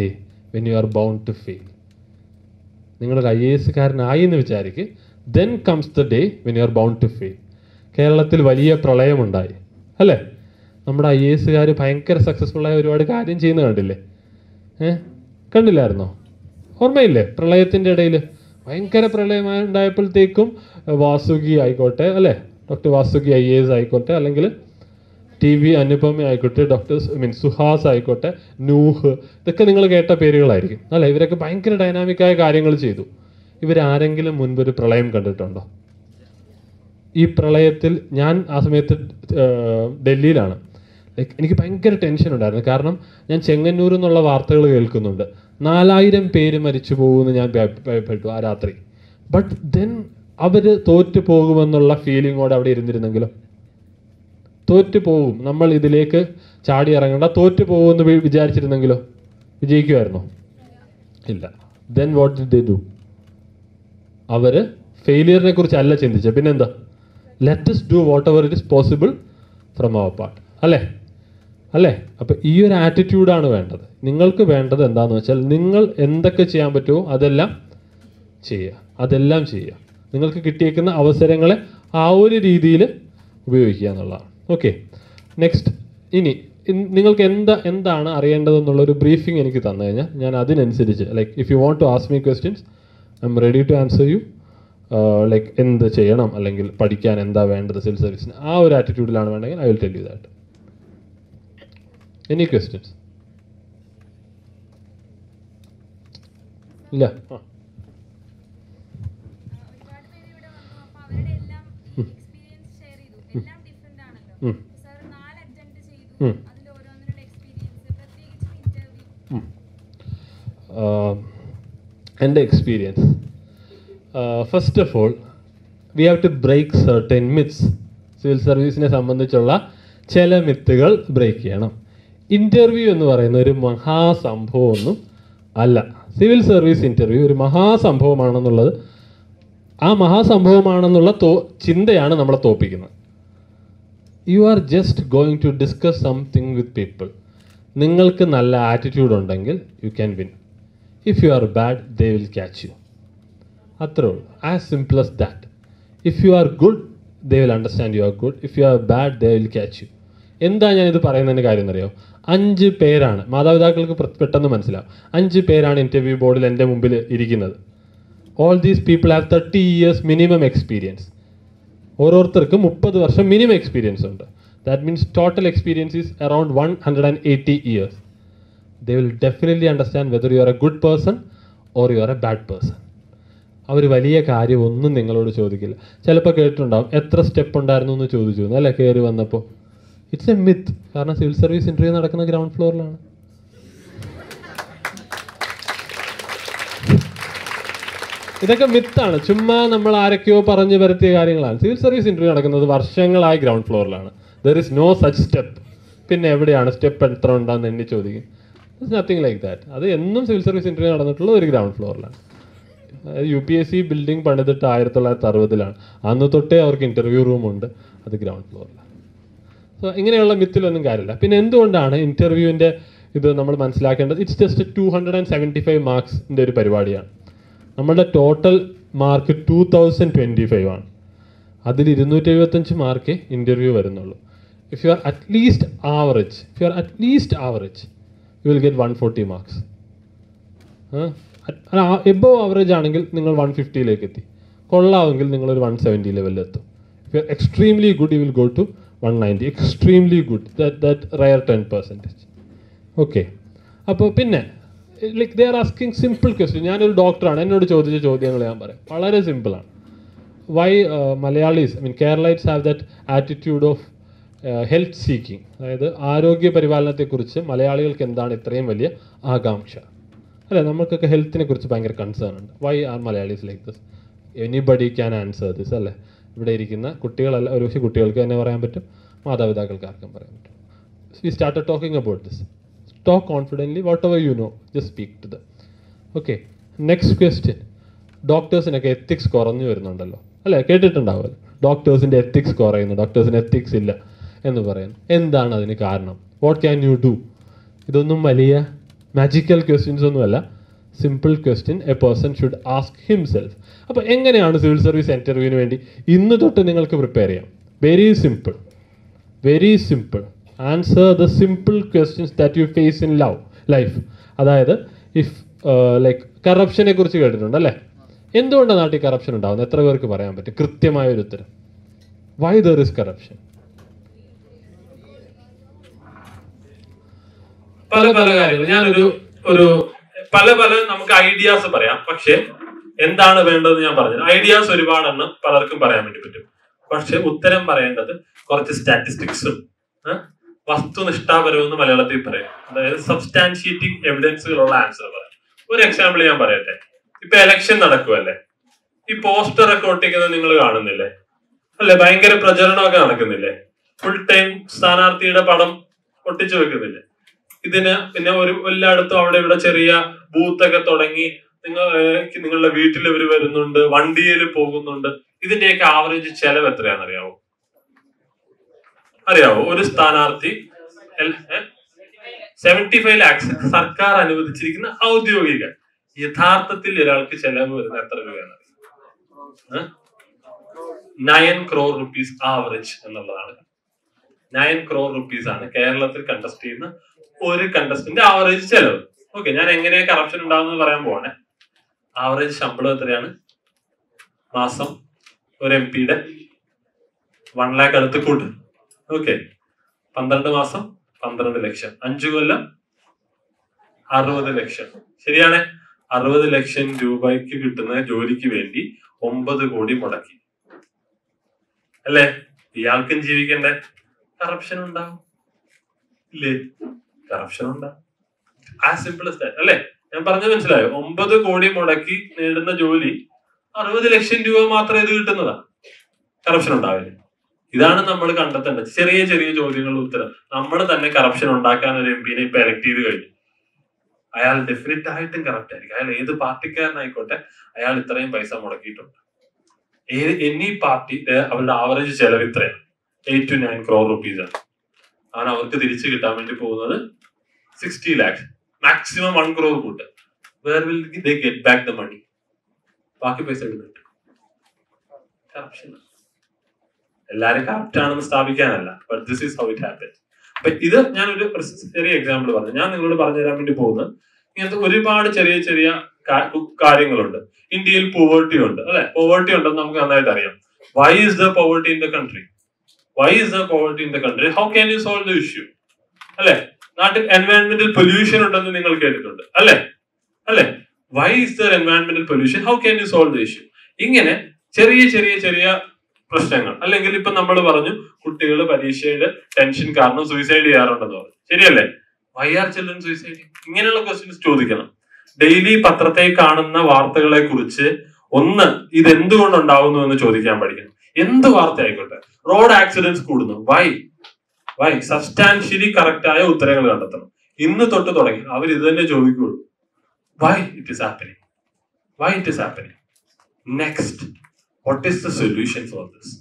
when you are bound to fail നിങ്ങളൊരു ഐ എ എസ്സുകാരനായി എന്ന് വിചാരിക്ക് then comes the day when you are bound to fail കേരളത്തിൽ വലിയ പ്രളയമുണ്ടായി അല്ലേ നമ്മുടെ ഐ എ എസ്സുകാർ ഭയങ്കര സക്സസ്ഫുള്ളായ ഒരുപാട് കാര്യം ചെയ്യുന്ന കണ്ടില്ലേ ഏ കണ്ടില്ലായിരുന്നോ ഓർമ്മയില്ലേ പ്രളയത്തിൻ്റെ ഇടയിൽ ഭയങ്കര പ്രളയമായി ഉണ്ടായപ്പോഴത്തേക്കും വാസുകി ആയിക്കോട്ടെ അല്ലേ doctor Vasuki I A S ആയിക്കോട്ടെ അല്ലെങ്കിൽ ടി വി അനുപമ ആയിക്കോട്ടെ ഡോക്ടർ മീൻ സുഹാസ് ആയിക്കോട്ടെ നൂഹ് ഇതൊക്കെ നിങ്ങൾ കേട്ട പേരുകളായിരിക്കും അല്ല ഇവരൊക്കെ ഭയങ്കര ഡൈനാമിക്കായ കാര്യങ്ങൾ ചെയ്തു ഇവരാരെങ്കിലും മുൻപൊരു പ്രളയം കണ്ടിട്ടുണ്ടോ ഈ പ്രളയത്തിൽ ഞാൻ ആ സമയത്ത് ഏർ, ഡൽഹിയിലാണ് ലൈക്ക് എനിക്ക് ഭയങ്കര ടെൻഷൻ ഉണ്ടായിരുന്നു കാരണം ഞാൻ ചെങ്ങന്നൂർ എന്നുള്ള വാർത്തകൾ കേൾക്കുന്നുണ്ട് നാലായിരം പേര് മരിച്ചു പോകുമെന്ന് ഞാൻ ഭയ- ഭയപ്പെട്ടു ആ രാത്രി ബട്ട് ദെൻ അവർ തോറ്റു പോകുമെന്നുള്ള ഫീലിങ്ങോടെ അവിടെ ഇരുന്നിരുന്നെങ്കിലോ തോറ്റു പോകും നമ്മൾ ഇതിലേക്ക് ചാടി ഇറങ്ങണ്ട തോറ്റു പോകുമെന്ന് വി- വിചാരിച്ചിരുന്നെങ്കിലോ വിജയിക്കുമായിരുന്നോ ഇല്ല then what did they do അവര് ഫെയിലിയറിനെ കുറിച്ച് അല്ല ചിന്തിച്ചത് പിന്നെന്താ let's do whatever it is possible from our part അല്ലേ അല്ലേ അപ്പം ഈ ഒരു ആറ്റിറ്റ്യൂഡാണ് വേണ്ടത് നിങ്ങൾക്ക് വേണ്ടത് എന്താണെന്ന് വെച്ചാൽ നിങ്ങൾ എന്തൊക്കെ ചെയ്യാൻ പറ്റുമോ അതെല്ലാം ചെയ്യുക അതെല്ലാം ചെയ്യുക നിങ്ങൾക്ക് കിട്ടിയേക്കുന്ന അവസരങ്ങളെ ആ ഒരു രീതിയിൽ ഉപയോഗിക്കുക എന്നുള്ളതാണ് ഓക്കെ നെക്സ്റ്റ് ഇനി ഇൻ- നിങ്ങൾക്ക് എന്താ എന്താണ് അറിയേണ്ടതെന്നുള്ള ഒരു ബ്രീഫിംഗ് എനിക്ക് തന്നു കഴിഞ്ഞാൽ ഞാൻ അതിനനുസരിച്ച് like if you want to ask me questions I'm ready to answer you like എന്ത് ചെയ്യണം അല്ലെങ്കിൽ പഠിക്കാൻ എന്താ വേണ്ടത് സിവിൽ സർവീസിന് ആ ഒരു ആറ്റിറ്റ്യൂഡിലാണ് വേണ്ടെങ്കിൽ I will tell you that any questions ഇല്ല ആ ഒരുപാട് പേര് ഇവിടെ വന്നു അപ്പൊ അവരുടെ എല്ലാം എക്സ്പീരിയൻസ് ഷെയർ ചെയ്തു എല്ലാം ഡിഫറെന്റ് ആണല്ലോ ഉം. സാർ നാല് അറ്റംപ്റ്റ് ചെയ്തു ഉം. അതിൽ ഓരോന്നിനുള്ള എക്സ്പീരിയൻസ് പ്രത്യേകിച്ച് ഇന്റർവ്യൂ എൻ്റെ experience first of all we have to break certain myths civil സർവീസിനെ സംബന്ധിച്ചുള്ള ചില മിത്തുകൾ ബ്രേക്ക് ചെയ്യണം ഇൻ്റർവ്യൂ എന്ന് പറയുന്ന ഒരു മഹാസംഭവമൊന്നും അല്ല സിവിൽ സർവീസ് ഇൻ്റർവ്യൂ ഒരു മഹാസംഭവമാണെന്നുള്ളത് ആ മഹാസംഭവമാണെന്നുള്ള തോ ചിന്തയാണ് നമ്മളെ തോപ്പിക്കുന്നത് you are just going to discuss something with people നിങ്ങൾക്ക് നല്ല ആറ്റിറ്റ്യൂഡ് ഉണ്ടെങ്കിൽ you can win if you are bad they will catch you അത്രേ ഉള്ളൂ as simple as that if you are good they will understand you are good if you are bad they will catch you എന്താ ഞാനിത് പറയുന്നതിൻ്റെ കാര്യം എന്നറിയോ അഞ്ച് പേരാണ് മാതാപിതാക്കൾക്ക് പ്ര- പെട്ടെന്ന് മനസ്സിലാവും അഞ്ച് പേരാണ് ഇൻ്റർവ്യൂ ബോർഡിൽ എൻ്റെ മുമ്പിൽ ഇരിക്കുന്നത് all these people have thirty years minimum experience ഓരോരുത്തർക്കും മുപ്പത് വർഷം മിനിമം എക്സ്പീരിയൻസ് ഉണ്ട് that means total experience is around one hundred and eighty years they will definitely understand whether you are a good person or you are a bad person അവർ വലിയ കാര്യം ഒന്നും നിങ്ങളോട് ചോദിക്കില്ല ചിലപ്പോൾ കേട്ടിട്ടുണ്ടാവും എത്ര സ്റ്റെപ്പ് ഉണ്ടായിരുന്നു എന്ന് ചോദിച്ചു എന്ന് അല്ലേ കയറി വന്നപ്പോൾ ഇറ്റ്സ് എ മിത്ത് കാരണം സിവിൽ സർവീസ് ഇൻ്റർവ്യൂ നടക്കുന്ന ഗ്രൗണ്ട് ഫ്ലോറിലാണ് ഇതൊക്കെ മിത്താണ് ചുമ്മാ നമ്മൾ ആരൊക്കെയോ പറഞ്ഞു വരുത്തിയ കാര്യങ്ങളാണ് സിവിൽ സർവീസ് ഇൻ്റർവ്യൂ നടക്കുന്നത് വർഷങ്ങളായി ഗ്രൗണ്ട് ഫ്ലോറിലാണ് there is no such step പിന്നെ എവിടെയാണ് സ്റ്റെപ്പ് എത്ര ഉണ്ടാന്ന് എണ്ണി ചോദിക്കും ഇറ്റ്സ് നത്തിങ് ലൈക്ക് ദാറ്റ് അത് എന്നും സിവിൽ സർവീസ് ഇൻ്റർവ്യൂ നടന്നിട്ടുള്ളത് ഒരു ഗ്രൗണ്ട് ഫ്ലോറിലാണ് U P S C building പണിതിട്ട് ആയിരത്തി തൊള്ളായിരത്തി അറുപതിലാണ് അന്ന് തൊട്ടേ അവർക്ക് ഇൻ്റർവ്യൂ റൂം ഉണ്ട് അത് ഗ്രൗണ്ട് ഫ്ലോറിലാണ് സോ ഇങ്ങനെയുള്ള മിത്തിലൊന്നും കാര്യമില്ല പിന്നെ എന്തുകൊണ്ടാണ് ഇൻ്റർവ്യൂവിൻ്റെ ഇത് നമ്മൾ മനസ്സിലാക്കേണ്ടത് it's just two hundred and seventy five മാർക്സിൻ്റെ ഒരു പരിപാടിയാണ് നമ്മളുടെ total mark two thousand twenty five ആണ് അതിൽ ഇരുന്നൂറ്റി എഴുപത്തഞ്ച് മാർക്കേ ഇൻ്റർവ്യൂ വരുന്നുള്ളൂ if you are at least average if you are at least average you will get one forty marks above average ആണെങ്കിൽ നിങ്ങൾ വൺ ഫിഫ്റ്റിയിലേക്ക് എത്തി കൊള്ളാമെങ്കിൽ നിങ്ങൾ ഒരു വൺ സെവൻറ്റി ലെവലിൽ എത്തും if you are extremely good you will go to one ninety extremely good that that rare ten percentage okay അപ്പോൾ പിന്നെ like they are asking simple question ഞാനൊരു ഡോക്ടറാണ് എന്നോട് ചോദിച്ച ചോദ്യങ്ങൾ ഞാൻ പറയാം വളരെ സിമ്പിളാണ് why Malayalis I mean Keralites have that attitude of health seeking അതായത് ആരോഗ്യ പരിപാലനത്തെക്കുറിച്ച് മലയാളികൾക്ക് എന്താണ് ഇത്രയും വലിയ ആകാംക്ഷ അല്ലേ നമുക്കൊക്കെ ഹെൽത്തിനെ കുറിച്ച് ഭയങ്കര കൺസേൺ ഉണ്ട് why are Malayalis like this anybody can answer this അല്ലേ ഇവിടെ ഇരിക്കുന്ന കുട്ടികളല്ല ഒരുപക്ഷെ കുട്ടികൾക്ക് തന്നെ പറയാൻ പറ്റും മാതാപിതാക്കൾക്ക് ആർക്കും പറയാൻ പറ്റും we start talking about this talk confidently whatever you know just speak to the okay next question ഡോക്ടേഴ്സിനൊക്കെ എത്തിക്സ് കുറഞ്ഞു വരുന്നുണ്ടല്ലോ അല്ലേ കേട്ടിട്ടുണ്ടാവുമല്ലോ ഡോക്ടേഴ്സിൻ്റെ എത്തിക്സ് കുറയുന്നു ഡോക്ടേഴ്സിന് എത്തിക്സ് ഇല്ല എന്ന് പറയുന്നു എന്താണ് അതിന് കാരണം വാട്ട് ക്യാൻ യു ഡു ഇതൊന്നും വലിയ മാജിക്കൽ ക്വസ്റ്റ്യൻസ് ഒന്നുമല്ല simple question a person should ask himself അപ്പോൾ എങ്ങനെയാണ് സിവിൽ സർവീസ് ഇൻ്റർവ്യൂവിന് വേണ്ടി ഇന്ന് തൊട്ട് നിങ്ങൾക്ക് പ്രിപ്പയർ ചെയ്യാം very simple very simple answer the simple questions that you face in love life അതായത് ഇഫ് ലൈക്ക് കറപ്ഷനെ കുറിച്ച് കേട്ടിട്ടുണ്ട് അല്ലേ എന്തുകൊണ്ടാണ് നാട്ടിൽ കറപ്ഷൻ ഉണ്ടാവുന്നത് എത്ര പേർക്ക് പറയാൻ പറ്റും കൃത്യമായ ഒരു ഉത്തരം വൈ ദർ ഇസ് കറപ്ഷൻ പല പല കാര്യങ്ങൾ ഞാനൊരു ഒരു പല പല നമുക്ക് ഐഡിയാസ് പറയാം പക്ഷെ എന്താണ് വേണ്ടതെന്ന് ഞാൻ പറഞ്ഞു ഐഡിയാസ് ഒരുപാടെണ്ണം പലർക്കും പറയാൻ വേണ്ടി പറ്റും പക്ഷെ ഉത്തരം പറയേണ്ടത് കുറച്ച് സ്റ്റാറ്റിസ്റ്റിക്സും വസ്തുനിഷ്ഠാപരവും എന്ന് മലയാളത്തിൽ പറയാം അതായത് സബ്സ്റ്റാൻഷിയേറ്റിംഗ് എവിഡൻസുകളുള്ള ആൻസർ പറയാം ഒരു എക്സാമ്പിൾ ഞാൻ പറയട്ടെ ഇപ്പൊ എലക്ഷൻ നടക്കുമല്ലേ ഈ പോസ്റ്റർ ഒക്കെ ഒട്ടിക്കുന്നത് നിങ്ങൾ കാണുന്നില്ലേ അല്ലെ ഭയങ്കര പ്രചരണമൊക്കെ നടക്കുന്നില്ലേ ഫുൾ ടൈം സ്ഥാനാർത്ഥിയുടെ പടം ഒട്ടിച്ചു വെക്കുന്നില്ലേ ഇതിന് പിന്നെ ഒരു എല്ലായിടത്തും അവിടെ ഇവിടെ ചെറിയ ബൂത്തൊക്കെ തുടങ്ങി നിങ്ങൾ ഏഹ്, നിങ്ങളുടെ വീട്ടിൽ ഇവർ വരുന്നുണ്ട് വണ്ടിയിൽ പോകുന്നുണ്ട് ഇതിന്റെയൊക്കെ ആവറേജ് ചെലവ് എത്രയാണെന്നറിയാവോ അറിയാവോ ഒരു സ്ഥാനാർത്ഥി സെവന്റി ഫൈവ് ലാക്സ് സർക്കാർ അനുവദിച്ചിരിക്കുന്ന ഔദ്യോഗിക യഥാർത്ഥത്തിൽ ഒരാൾക്ക് ചെലവ് വരുന്ന എത്ര രൂപയാണ് നയൻ ക്രോർ റുപ്പീസ് ആവറേജ് എന്നുള്ളതാണ് നയൻ ക്രോർ റുപ്പീസ് ആണ് കേരളത്തിൽ കണ്ടസ്റ്റ് ചെയ്യുന്ന ഒരു കണ്ടസ്റ്റന്റ് ആവറേജ് ചെലവ് ഓക്കെ ഞാൻ എങ്ങനെയാ കറപ്ഷൻ ഉണ്ടാവുന്നത് പറയാൻ പോവാണേ ആവറേജ് ശമ്പളം എത്രയാണ് മാസം ഒരു എം പിയുടെ വൺ ലാക്ക് അടുത്ത് കൂട്ട് ഓക്കെ പന്ത്രണ്ട് മാസം പന്ത്രണ്ട് ലക്ഷം അഞ്ചു കൊല്ലം അറുപത് ലക്ഷം ശരിയാണ് അറുപത് ലക്ഷം രൂപയ്ക്ക് കിട്ടുന്ന ജോലിക്ക് വേണ്ടി ഒമ്പത് കോടി മുടക്കി അല്ലേ ഇയാൾക്കും ജീവിക്കണ്ടേ കറപ്ഷൻ ഉണ്ടാവും ഇല്ലേ കറപ്ഷൻ ഉണ്ടാവും ആ സിമ്പിൾ ദാറ്റ് അല്ലേ ഞാൻ പറഞ്ഞത് മനസ്സിലായോ ഒമ്പത് കോടി മുടക്കി നേടുന്ന ജോലി അറുപത് ലക്ഷം രൂപ മാത്രം ഇത് കിട്ടുന്നതാ കറപ്ഷൻ ഉണ്ടാവില്ല ഇതാണ് നമ്മൾ കണ്ടെത്തേണ്ടത് ചെറിയ ചെറിയ ചോദ്യങ്ങളുടെ ഉത്തരം നമ്മൾ തന്നെ കറപ്ഷൻ ഉണ്ടാക്കാൻ ഒരു എം പിനെ ഇപ്പൊ എലക്ട് ചെയ്ത് കഴിഞ്ഞു അയാൾ ഡെഫിനറ്റ് ആയിട്ടും കറക്റ്റ് ആയിരിക്കും അയാൾ ഏത് പാർട്ടിക്കാരനായിക്കോട്ടെ അയാൾ ഇത്രയും പൈസ മുടക്കിയിട്ടുണ്ട് ഏത് എന്നീ പാർട്ടി ഏഹ്, അവരുടെ ആവറേജ് ചെലവ് ഇത്രയാണ് eight to nine crore rupees ആണ് ആണ് അവർക്ക് തിരിച്ചു കിട്ടാൻ വേണ്ടി പോകുന്നത് sixty lakhs maximum one crore കൂട്ട് where will they get back the money ബാക്കി പൈസ എടുത്തിട്ട് കറപ്ഷൻ എല്ലാരും കറക്റ്റ് ആണെന്ന് സ്ഥാപിക്കാനല്ല but this is how it happen അപ്പൊ ഇത് ഞാൻ ഒരു ചെറിയ എക്സാമ്പിൾ പറഞ്ഞു ഞാൻ നിങ്ങളോട് പറഞ്ഞു തരാൻ വേണ്ടി പോകുന്നത് ഇങ്ങനത്തെ ഒരുപാട് ചെറിയ ചെറിയ കാ- കാര്യങ്ങളുണ്ട് ഇന്ത്യയിൽ പോവേർട്ടി ഉണ്ട് അല്ലെ പോവേർട്ടി ഉണ്ടെന്ന് നമുക്ക് നന്നായിട്ട് അറിയാം why is the poverty in the country why is the poverty in the country how can you solve the issue അല്ലെ നാട്ടിൽ എൻവയോൺമെന്റൽ പൊല്യൂഷൻ ഉണ്ടെന്ന് നിങ്ങൾ കേട്ടിട്ടുണ്ട് അല്ലെ അല്ലെ വൈ ഇസ് ദർ എൻവയോൺമെന്റൽ pollution how can you solve the issue ഇങ്ങനെ ചെറിയ ചെറിയ ചെറിയ പ്രശ്നങ്ങൾ അല്ലെങ്കിൽ ഇപ്പൊ നമ്മൾ പറഞ്ഞു കുട്ടികൾ പരീക്ഷയിൽ ടെൻഷൻ കാരണം സൂയിസൈഡ് ചെയ്യാറുണ്ടെന്ന് പറഞ്ഞു ശരിയല്ലേ വൈ ആർ ചിൽഡ്രൻ സൂയിസൈഡ് ഇങ്ങനെയുള്ള ക്വസ്റ്റ്യൻസ് ചോദിക്കണം ഡെയിലി പത്രത്തിൽ കാണുന്ന വാർത്തകളെ കുറിച്ച് ഒന്ന് ഇത് എന്തുകൊണ്ടുണ്ടാവുന്നു എന്ന് ചോദിക്കാൻ പഠിക്കണം എന്ത് വാർത്ത ആയിക്കോട്ടെ റോഡ് ആക്സിഡൻസ് കൂടുന്നു വൈ വൈ സബ്സ്റ്റാൻഷ്യലി കറക്റ്റ് ആയ ഉത്തരങ്ങൾ കണ്ടെത്തണം ഇന്ന് തൊട്ട് തുടങ്ങി അവർ ഇത് തന്നെ ചോദിക്കുകയുള്ളൂ why it is happening why it is happening next what is the solution for this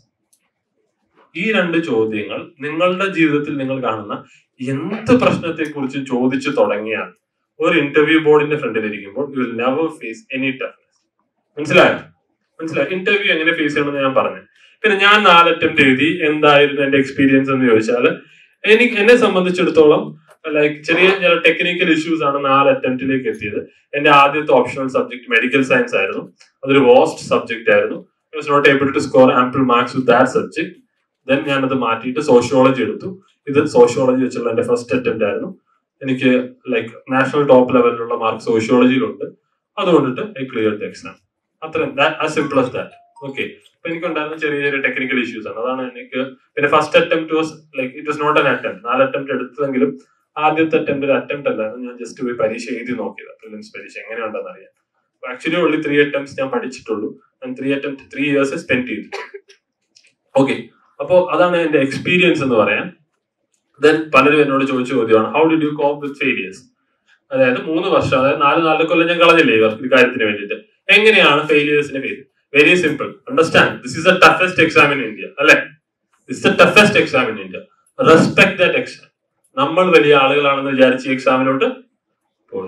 ഈ രണ്ട് ചോദ്യങ്ങൾ നിങ്ങളുടെ ജീവിതത്തിൽ നിങ്ങൾ കാണുന്ന എന്ത് പ്രശ്നത്തെ കുറിച്ച് ചോദിച്ചു തുടങ്ങിയാൽ ഒരു ഇന്റർവ്യൂ ബോർഡിന്റെ ഫ്രണ്ടിൽ ഇരിക്കുമ്പോൾ you will never face any toughness മനസ്സിലായോ മനസ്സിലായോ ഇന്റർവ്യൂ എങ്ങനെ ഫേസ് ചെയ്യണമെന്ന് ഞാൻ പറഞ്ഞു പിന്നെ ഞാൻ നാല് അറ്റംപ്റ്റ് എഴുതി എന്തായിരുന്നു എന്റെ എക്സ്പീരിയൻസ് എന്ന് ചോദിച്ചാൽ എനിക്ക് എന്നെ സംബന്ധിച്ചിടത്തോളം ലൈക്ക് ചെറിയ ചില ടെക്നിക്കൽ ഇഷ്യൂസ് ആണ് നാല് അറ്റംപ്റ്റിലേക്ക് എത്തിയത് എന്റെ ആദ്യത്തെ ഓപ്ഷണൽ സബ്ജക്ട് മെഡിക്കൽ സയൻസ് ആയിരുന്നു അതൊരു വേസ്റ്റ് സബ്ജക്ട് ആയിരുന്നു I was not able to score ample marks with that subject then ഞാനത് മാറ്റിയിട്ട് സോഷ്യോളജി എടുത്തു ഇത് സോഷ്യോളജി വെച്ചുള്ള എന്റെ ഫസ്റ്റ് അറ്റംപ്റ്റ് ആയിരുന്നു എനിക്ക് ലൈക്ക് നാഷണൽ ടോപ്പ് ലെവലിലുള്ള മാർക്ക് സോഷ്യോളജിയിലുണ്ട് അതുകൊണ്ടിട്ട് ഐ ക്ലിയർ ദ എക്സാം അത്രയും as simple as that okay അപ്പൊ എനിക്കുണ്ടായിരുന്ന ചെറിയ ചെറിയ ടെക്നിക്കൽ ഇഷ്യൂസ് ആണ് അതാണ് എനിക്ക് പിന്നെ first attempt was like it was not an attempt നാല് അറ്റംപ്റ്റ് എടുത്തതെങ്കിലും ആദ്യത്തെ അറ്റംപ്റ്റ് ഒരു അറ്റംപ്റ്റ് അല്ലായിരുന്നു ഞാൻ ജസ്റ്റ് പോയി പരീക്ഷ എഴുതി നോക്കിയത് പ്രിലിംസ് പരീക്ഷ എങ്ങനെയുണ്ടെന്ന് അറിയാം ആക്ച്വലി ഉള്ളി ത്രീ അറ്റംപ്റ്റ്സ് ഞാൻ പഠിച്ചിട്ടുള്ളൂ ഞാൻ three attempt three years spend ചെയ്തു ഓക്കെ അപ്പോ അതാണ് എന്റെ എക്സ്പീരിയൻസ് എന്ന് പറയാൻ ദെൻ പലരും എന്നോട് ചോദിച്ച ചോദ്യമാണ് how did you cope with failures അതായത് മൂന്ന് വർഷം അതായത് നാല് നാല് കൊല്ലം ഞാൻ കളഞ്ഞില്ലേ ഇവർ ഈ കാര്യത്തിന് വേണ്ടിയിട്ട് എങ്ങനെയാണ് ഫെയിലിയേഴ്സിനെ face very simple understand this is the toughest exam in India അല്ലെ this the toughest exam in India respect that exam നമ്മൾ വലിയ ആളുകളാണെന്ന് വിചാരിച്ച് ഈ എക്സാമിലോട്ട് പോയി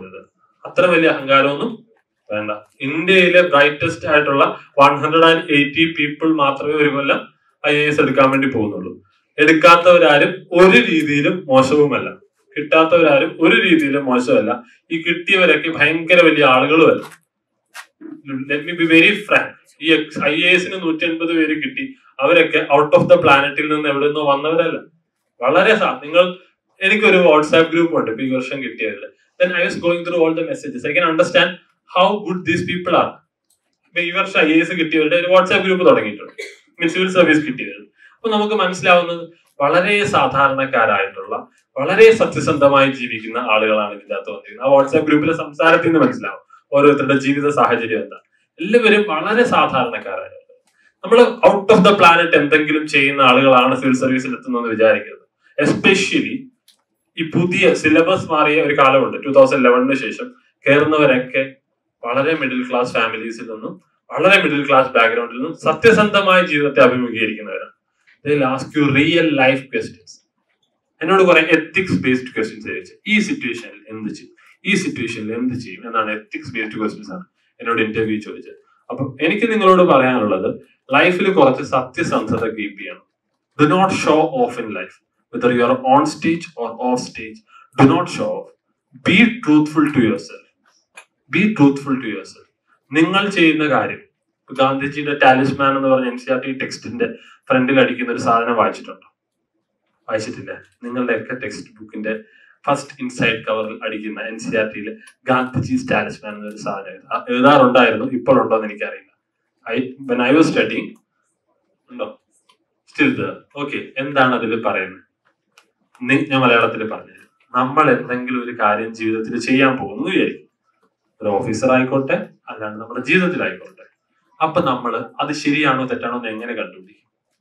അത്ര വലിയ അഹങ്കാരമൊന്നും വേണ്ട ഇന്ത്യയിലെ ബ്രൈറ്റസ്റ്റ് ആയിട്ടുള്ള one hundred and eighty people മാത്രമേ ഒരു കൊല്ലം ഐ എ എസ് എടുക്കാൻ വേണ്ടി പോകുന്നുള്ളൂ എടുക്കാത്തവരാരും ഒരു രീതിയിലും മോശവുമല്ല കിട്ടാത്തവരാരും ഒരു രീതിയിലും മോശമല്ല ഈ കിട്ടിയവരൊക്കെ ഭയങ്കര വലിയ ആളുകളുമല്ല let me be very frank ഈ ഐ എ എസിന് നൂറ്റി അൻപത് പേര് കിട്ടി അവരൊക്കെ ഔട്ട് ഓഫ് ദ പ്ലാനറ്റിൽ നിന്ന് എവിടെ നിന്നോ വന്നവരല്ല വളരെ സാ നിങ്ങൾ എനിക്കൊരു വാട്സാപ്പ് ഗ്രൂപ്പ് ഉണ്ട് ഇപ്പൊ ഈ വർഷം കിട്ടിയതിൽ then I was going through all the messages I can understand how good these people are ഇപ്പൊ ഈ വർഷം ഐ എസ് കിട്ടിയവരുടെ ഒരു വാട്സാപ്പ് ഗ്രൂപ്പ് തുടങ്ങിയിട്ടുണ്ട് മീൻ സിവിൽ സർവീസ് കിട്ടിയവർ അപ്പൊ നമുക്ക് മനസ്സിലാവുന്നത് വളരെ സാധാരണക്കാരായിട്ടുള്ള വളരെ സത്യസന്ധമായി ജീവിക്കുന്ന ആളുകളാണ് ഇതിന്റെ അകത്ത് വന്നിരിക്കുന്നത് ആ വാട്സാപ്പ് ഗ്രൂപ്പിലെ സംസാരത്തിൽ നിന്ന് മനസ്സിലാവും ഓരോരുത്തരുടെ ജീവിത സാഹചര്യം എന്താ എല്ലാവരും വളരെ സാധാരണക്കാരായ നമ്മൾ ഔട്ട് ഓഫ് ദ പ്ലാനറ്റ് എന്തെങ്കിലും ചെയ്യുന്ന ആളുകളാണ് സിവിൽ സർവീസിൽ എത്തുന്നതെന്ന് വിചാരിക്കരുത് എസ്പെഷ്യലി ഈ പുതിയ സിലബസ് മാറിയ ഒരു കാലമുണ്ട് ടൂ തൗസൻഡ് ലെവനിന് ശേഷം കയറുന്നവരൊക്കെ വളരെ മിഡിൽ ക്ലാസ് ഫാമിലീസിൽ നിന്നും വളരെ മിഡിൽ ക്ലാസ് ബാക്ക്ഗ്രൗണ്ടിൽ നിന്നും സത്യസന്ധമായ ജീവിതത്തെ അഭിമുഖീകരിക്കുന്നവരാണ് last you real life questions എന്നോട് കുറെ എത്തിക്സ് ബേസ്ഡ് ക്വസ്റ്റ്യൻസ് ചോദിച്ചു ഈ സിറ്റുവേഷനിൽ എന്ത് ചെയ്യും ഈ സിറ്റുവേഷനിൽ എന്ത് ചെയ്യും എന്നാണ് എത്തിക്സ് ബേസ്ഡ് ക്വസ്റ്റ്യൻസ് ആണ് എന്നോട് ഇന്റർവ്യൂ ചോദിച്ചത് അപ്പൊ എനിക്ക് നിങ്ങളോട് പറയാനുള്ളത് ലൈഫിൽ കുറച്ച് സത്യസന്ധത കീപ്പ് ചെയ്യണം do not show off in life whether you are on stage or off stage do not show off be truthful to yourself be truthful to yourself നിങ്ങൾ ചെയ്യുന്ന കാര്യം ഇപ്പൊ ഗാന്ധിജിയുടെ ടാലിസ്മാൻ എന്ന് പറഞ്ഞ എൻ സി ആർ ടി ടെക്സ്റ്റിന്റെ ഫ്രണ്ടിൽ അടിക്കുന്ന ഒരു സാധനം വായിച്ചിട്ടുണ്ടോ വായിച്ചിട്ടില്ല നിങ്ങളുടെയൊക്കെ ടെക്സ്റ്റ് ബുക്കിന്റെ ഫസ്റ്റ് ഇൻസൈഡ് കവറിൽ അടിക്കുന്ന എൻ സി ആർ ടിയിൽ ഗാന്ധിജി ടാലിസ്മാൻ എന്നൊരു സാധനം എഴുതാ- എഴുതാറുണ്ടായിരുന്നു ഇപ്പോഴുണ്ടോ എന്ന് എനിക്കറിയില്ല I when I was study ഉണ്ടോ സ്റ്റിൽ ഓക്കെ എന്താണ് അതിൽ പറയുന്നത് നി- ഞാൻ മലയാളത്തിൽ പറഞ്ഞത് നമ്മൾ എന്തെങ്കിലും ഒരു കാര്യം ജീവിതത്തിൽ ചെയ്യാൻ പോകുന്നു എന്ന് വിചാരിക്കും ഒരു ഓഫീസർ ആയിക്കോട്ടെ അല്ലാണ്ട് നമ്മുടെ ജീവിതത്തിലായിക്കോട്ടെ അപ്പൊ നമ്മൾ അത് ശരിയാണോ തെറ്റാണോ എന്ന് എങ്ങനെ കണ്ടുപിടിക്കും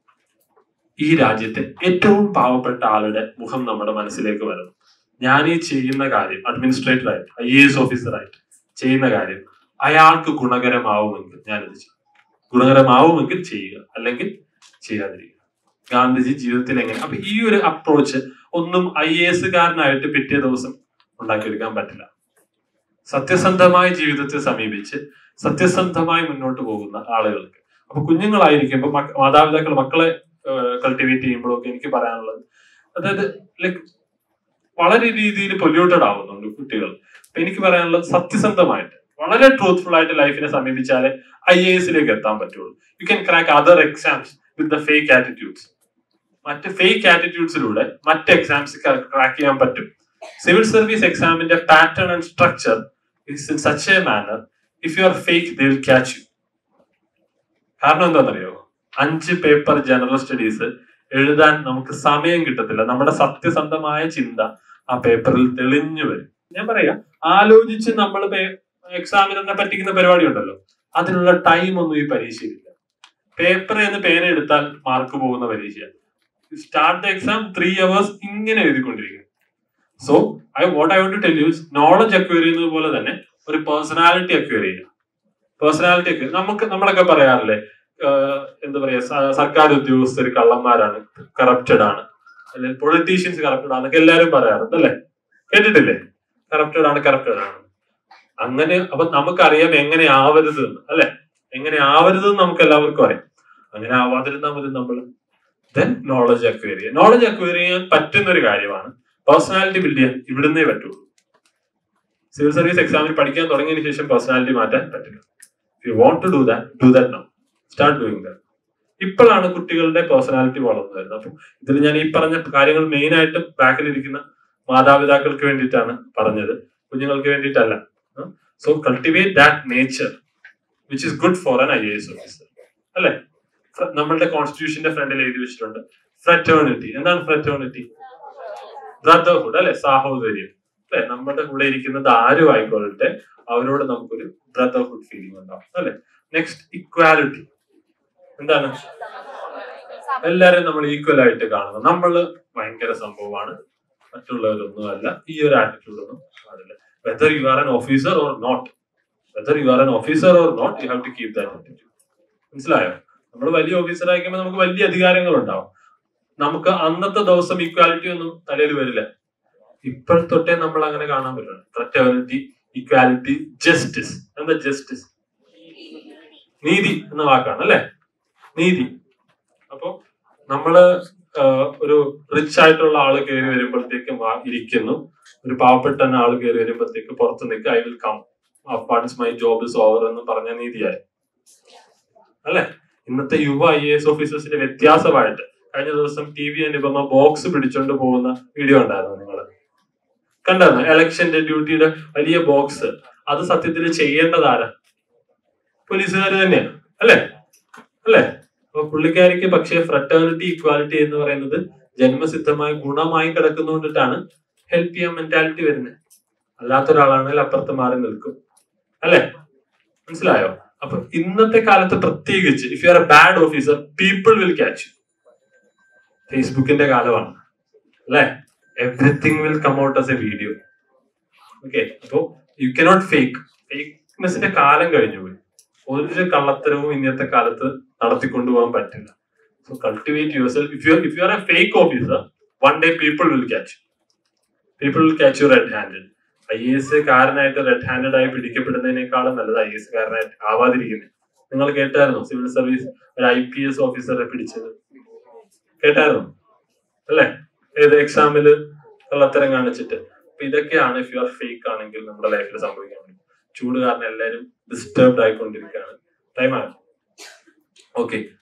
ഈ രാജ്യത്തെ ഏറ്റവും പാവപ്പെട്ട ആളുടെ മുഖം നമ്മുടെ മനസ്സിലേക്ക് വരണം ഞാൻ ഈ ചെയ്യുന്ന കാര്യം അഡ്മിനിസ്ട്രേറ്റർ ആയിട്ട് ഐ എ എസ് ഓഫീസറായിട്ട് ചെയ്യുന്ന കാര്യം അയാൾക്ക് ഗുണകരമാവുമെങ്കിൽ ഞാനിത് ചെയ്യും ഗുണകരമാവുമെങ്കിൽ ചെയ്യുക അല്ലെങ്കിൽ ചെയ്യാതിരിക്കുക ഗാന്ധിജി ജീവിതത്തിൽ എങ്ങനെ അപ്പൊ ഈ ഒരു അപ്രോച്ച് ഒന്നും ഐ എ എസ് കാരനായിട്ട് പിറ്റേ ദിവസം ഉണ്ടാക്കിയെടുക്കാൻ പറ്റില്ല സത്യസന്ധമായ ജീവിതത്തെ സമീപിച്ച് സത്യസന്ധമായി മുന്നോട്ട് പോകുന്ന ആളുകൾക്ക് അപ്പൊ കുഞ്ഞുങ്ങളായിരിക്കുമ്പോൾ മക്ക- മാതാപിതാക്കൾ മക്കളെ കൾട്ടിവേറ്റ് ചെയ്യുമ്പോഴൊക്കെ എനിക്ക് പറയാനുള്ളത് അതായത് ലൈക് വളരെ രീതിയിൽ പൊല്യൂട്ടഡ് ആവുന്നുണ്ട് കുട്ടികൾ അപ്പൊ എനിക്ക് പറയാനുള്ളത് സത്യസന്ധമായിട്ട് വളരെ ട്രൂത്ത്ഫുൾ ആയിട്ട് ലൈഫിനെ സമീപിച്ചാലേ ഐ എ എസിലേക്ക് എത്താൻ പറ്റുള്ളൂ you can crack other exams with the fake attitudes മറ്റ് ഫേക്ക് ആറ്റിറ്റ്യൂഡ്സിലൂടെ മറ്റ് എക്സാംസ് ക്രാക്ക് ചെയ്യാൻ പറ്റും സിവിൽ സർവീസ് എക്സാമിന്റെ pattern and structure is in such a manner if you are fake they will catch you കാരണം എന്താണെന്നറിയോ അഞ്ച് പേപ്പർ ജനറൽ സ്റ്റഡീസ് എഴുതാൻ നമുക്ക് സമയം കിട്ടത്തില്ല നമ്മുടെ സത്യസന്ധമായ ചിന്ത ആ പേപ്പറിൽ തെളിഞ്ഞു വരും ഞാൻ പറയാ ആലോചിച്ച് നമ്മൾ എക്സാമിനെ പറ്റിക്കുന്ന പരിപാടി ഉണ്ടല്ലോ അതിനുള്ള ടൈം ഒന്നും ഈ പരീക്ഷയിലില്ല പേപ്പർ എന്ന് പേന എടുത്താൽ മാർക്ക് പോകുന്ന പരീക്ഷയാണ് start the exam three hours ഇങ്ങനെ എഴുതിക്കൊണ്ടിരിക്കും so I what I want to tell you knowledge acquire ചെയ്യുന്നത് പോലെ തന്നെ ഒരു പേഴ്സണാലിറ്റി അക്വയർ ചെയ്യുക പേഴ്സണാലിറ്റി ഒക്കെ നമുക്ക് നമ്മളൊക്കെ പറയാറില്ലേ ആഹ് എന്താ പറയാ സ- സർക്കാർ ഉദ്യോഗസ്ഥർ കള്ളന്മാരാണ് കറപ്റ്റഡ് ആണ് അല്ലെങ്കിൽ പൊളിറ്റീഷ്യൻസ് കറപ്റ്റഡ് ആണെന്നൊക്കെ എല്ലാവരും പറയാറുണ്ട് അല്ലേ കേട്ടിട്ടില്ലേ കറപ്റ്റഡ് ആണ് കറപ്റ്റഡ് ആണ് അങ്ങനെ അപ്പൊ നമുക്കറിയാം എങ്ങനെ ആവരുത് എന്ന് അല്ലെ എങ്ങനെ ആവരുത് എന്ന് നമുക്ക് എല്ലാവർക്കും അറിയാം അങ്ങനെ ആവാതിരുന്നാൽ മതി നമ്മൾ ദെൻ നോളജ് അക്വയർ ചെയ്യുക നോളജ് അക്വയർ ചെയ്യാൻ പറ്റുന്ന ഒരു കാര്യമാണ് പേഴ്സണാലിറ്റി ബിൽഡ് ചെയ്യാൻ ഇവിടുന്നേ പറ്റുള്ളൂ സിവിൽ സർവീസ് എക്സാമിൽ പഠിക്കാൻ തുടങ്ങിയതിന് ശേഷം പേഴ്സണാലിറ്റി മാറ്റാൻ പറ്റില്ല you want to do that do that no start doing that ഇപ്പോഴാണ് കുട്ടികളുടെ പേഴ്സണാലിറ്റി വളർന്നു വരുന്നത് അപ്പം ഇതിൽ ഞാൻ ഈ പറഞ്ഞ കാര്യങ്ങൾ മെയിൻ ആയിട്ടും ബാക്കിലിരിക്കുന്ന മാതാപിതാക്കൾക്ക് വേണ്ടിയിട്ടാണ് പറഞ്ഞത് കുഞ്ഞുങ്ങൾക്ക് വേണ്ടിയിട്ടല്ല so cultivate that nature which is good for an I A S officer അല്ലെ ഫ്ര- നമ്മളുടെ കോൺസ്റ്റിറ്റ്യൂഷന്റെ ഫ്രണ്ടിൽ എഴുതി വെച്ചിട്ടുണ്ട് ഫ്രറ്റേണിറ്റി എന്താണ് ഫ്രറ്റേണിറ്റി ബ്രദർഹുഡ് അല്ലെ സാഹോദര്യം അല്ലെ നമ്മുടെ കൂടെ ഇരിക്കുന്നത് ആരും ആയിക്കൊള്ളട്ടെ അവരോട് നമുക്കൊരു ബ്രദർഹുഡ് ഫീലിംഗ് ഉണ്ടാവും അല്ലെ നെക്സ്റ്റ് ഇക്വാലിറ്റി എന്താണ് എല്ലാരും നമ്മൾ ഈക്വൽ ആയിട്ട് കാണുന്നത് നമ്മള് ഭയങ്കര സംഭവമാണ് മറ്റുള്ളവരൊന്നും അല്ല ഈ ഒരു ആറ്റിറ്റ്യൂഡ് ഒന്നും പാടില്ല whether you are an officer or not whether you are an officer or not you have to keep that attitude മനസ്സിലായോ നമ്മൾ വലിയ ഓഫീസർ ആയിക്കുമ്പോൾ നമുക്ക് വലിയ അധികാരങ്ങൾ ഉണ്ടാവും നമുക്ക് അന്നത്തെ ദിവസം ഈക്വാലിറ്റി ഒന്നും തലയിൽ വരില്ല ഇപ്പോൾ തൊട്ടേ നമ്മൾ അങ്ങനെ കാണാൻ പറ്റണം ഫ്രറ്റേണിറ്റി ഇക്വാലിറ്റി ജസ്റ്റിസ് എന്താ ജസ്റ്റിസ് നീതി എന്ന വാക്കാണ് അല്ലെ നീതി അപ്പൊ നമ്മള് ആഹ്, ഒരു റിച്ച് ആയിട്ടുള്ള ആള് കയറി വരുമ്പോഴത്തേക്കും വാ- ഇരിക്കുന്നു ഒരു പാവപ്പെട്ട ആള് കയറി വരുമ്പോഴത്തേക്ക് പുറത്ത് നിൽക്കുക I will come what's my job is over എന്ന് പറഞ്ഞ നീതിയായി അല്ലെ ഇന്നത്തെ യുവ ഐ എ എസ് ഓഫീസേഴ്സിന്റെ വ്യത്യാസമായിട്ട് കഴിഞ്ഞ ദിവസം ടി വി അനുപമ ബോക്സ് പിടിച്ചോണ്ട് പോകുന്ന വീഡിയോ ഉണ്ടായിരുന്നു നിങ്ങൾ കണ്ടായിരുന്നു എലക്ഷന്റെ ഡ്യൂട്ടിയുടെ വലിയ ബോക്സ് അത് സത്യത്തിൽ ചെയ്യേണ്ടത് ആരാ പോലീസുകാർ തന്നെയാണ് അല്ലേ അല്ലേ അപ്പൊ പുള്ളിക്കാരിക്ക് പക്ഷേ ഫ്രട്ടേണിറ്റി ഇക്വാലിറ്റി എന്ന് പറയുന്നത് ജന്മസിദ്ധമായ ഗുണമായി കിടക്കുന്നതുകൊണ്ടിട്ടാണ് ഹെൽപ്പ് ചെയ്യാൻ മെന്റാലിറ്റി വരുന്നത് അല്ലാത്ത ഒരാളാണെങ്കിൽ അപ്പുറത്ത് മാറി നിൽക്കും അല്ലേ മനസ്സിലായോ അപ്പൊ ഇന്നത്തെ കാലത്ത് പ്രത്യേകിച്ച് if you are a bad officer people will catch ഫേസ്ബുക്കിന്റെ കാലമാണ് അല്ലേ everything will come out as a video okay അപ്പോ യു കനോട്ട് ഫേക്ക് ഫേക്ക്നെസിന്റെ കാലം കഴിഞ്ഞു പോയി ഒരു കള്ളത്തരവും ഇന്നത്തെ കാലത്ത് നടത്തിക്കൊണ്ടുപോകാൻ പറ്റില്ല so cultivate yourself if you if you are a fake officer one day people will catch people will catch you red handed I S കാരനായിട്ട് റെഡ് ഹാൻഡഡ് ആയി പിടിക്കപ്പെടുന്നതിനേക്കാളും നല്ലത് ഐ എസ് കാരനായിട്ട് ആവാതിരിക്കുന്നത് നിങ്ങൾ കേട്ടായിരുന്നോ സിവിൽ സർവീസ് ഒരു ഐ പി എസ് ഓഫീസറെ പിടിച്ചത് കേട്ടായിരുന്നോ അല്ലേ ഏത് എക്സാമില് കള്ളത്തരം കാണിച്ചിട്ട് അപ്പൊ ഇതൊക്കെയാണ് ഇഫ് യു ആർ ഫേക്ക് ആണെങ്കിൽ നമ്മുടെ ലൈഫിൽ സംഭവിക്കാൻ വേണ്ടി ചൂട് കാരണം എല്ലാവരും ഡിസ്റ്റർബ്ഡ് ആയിക്കൊണ്ടിരിക്കുകയാണ് ടൈമാണ് ഓക്കെ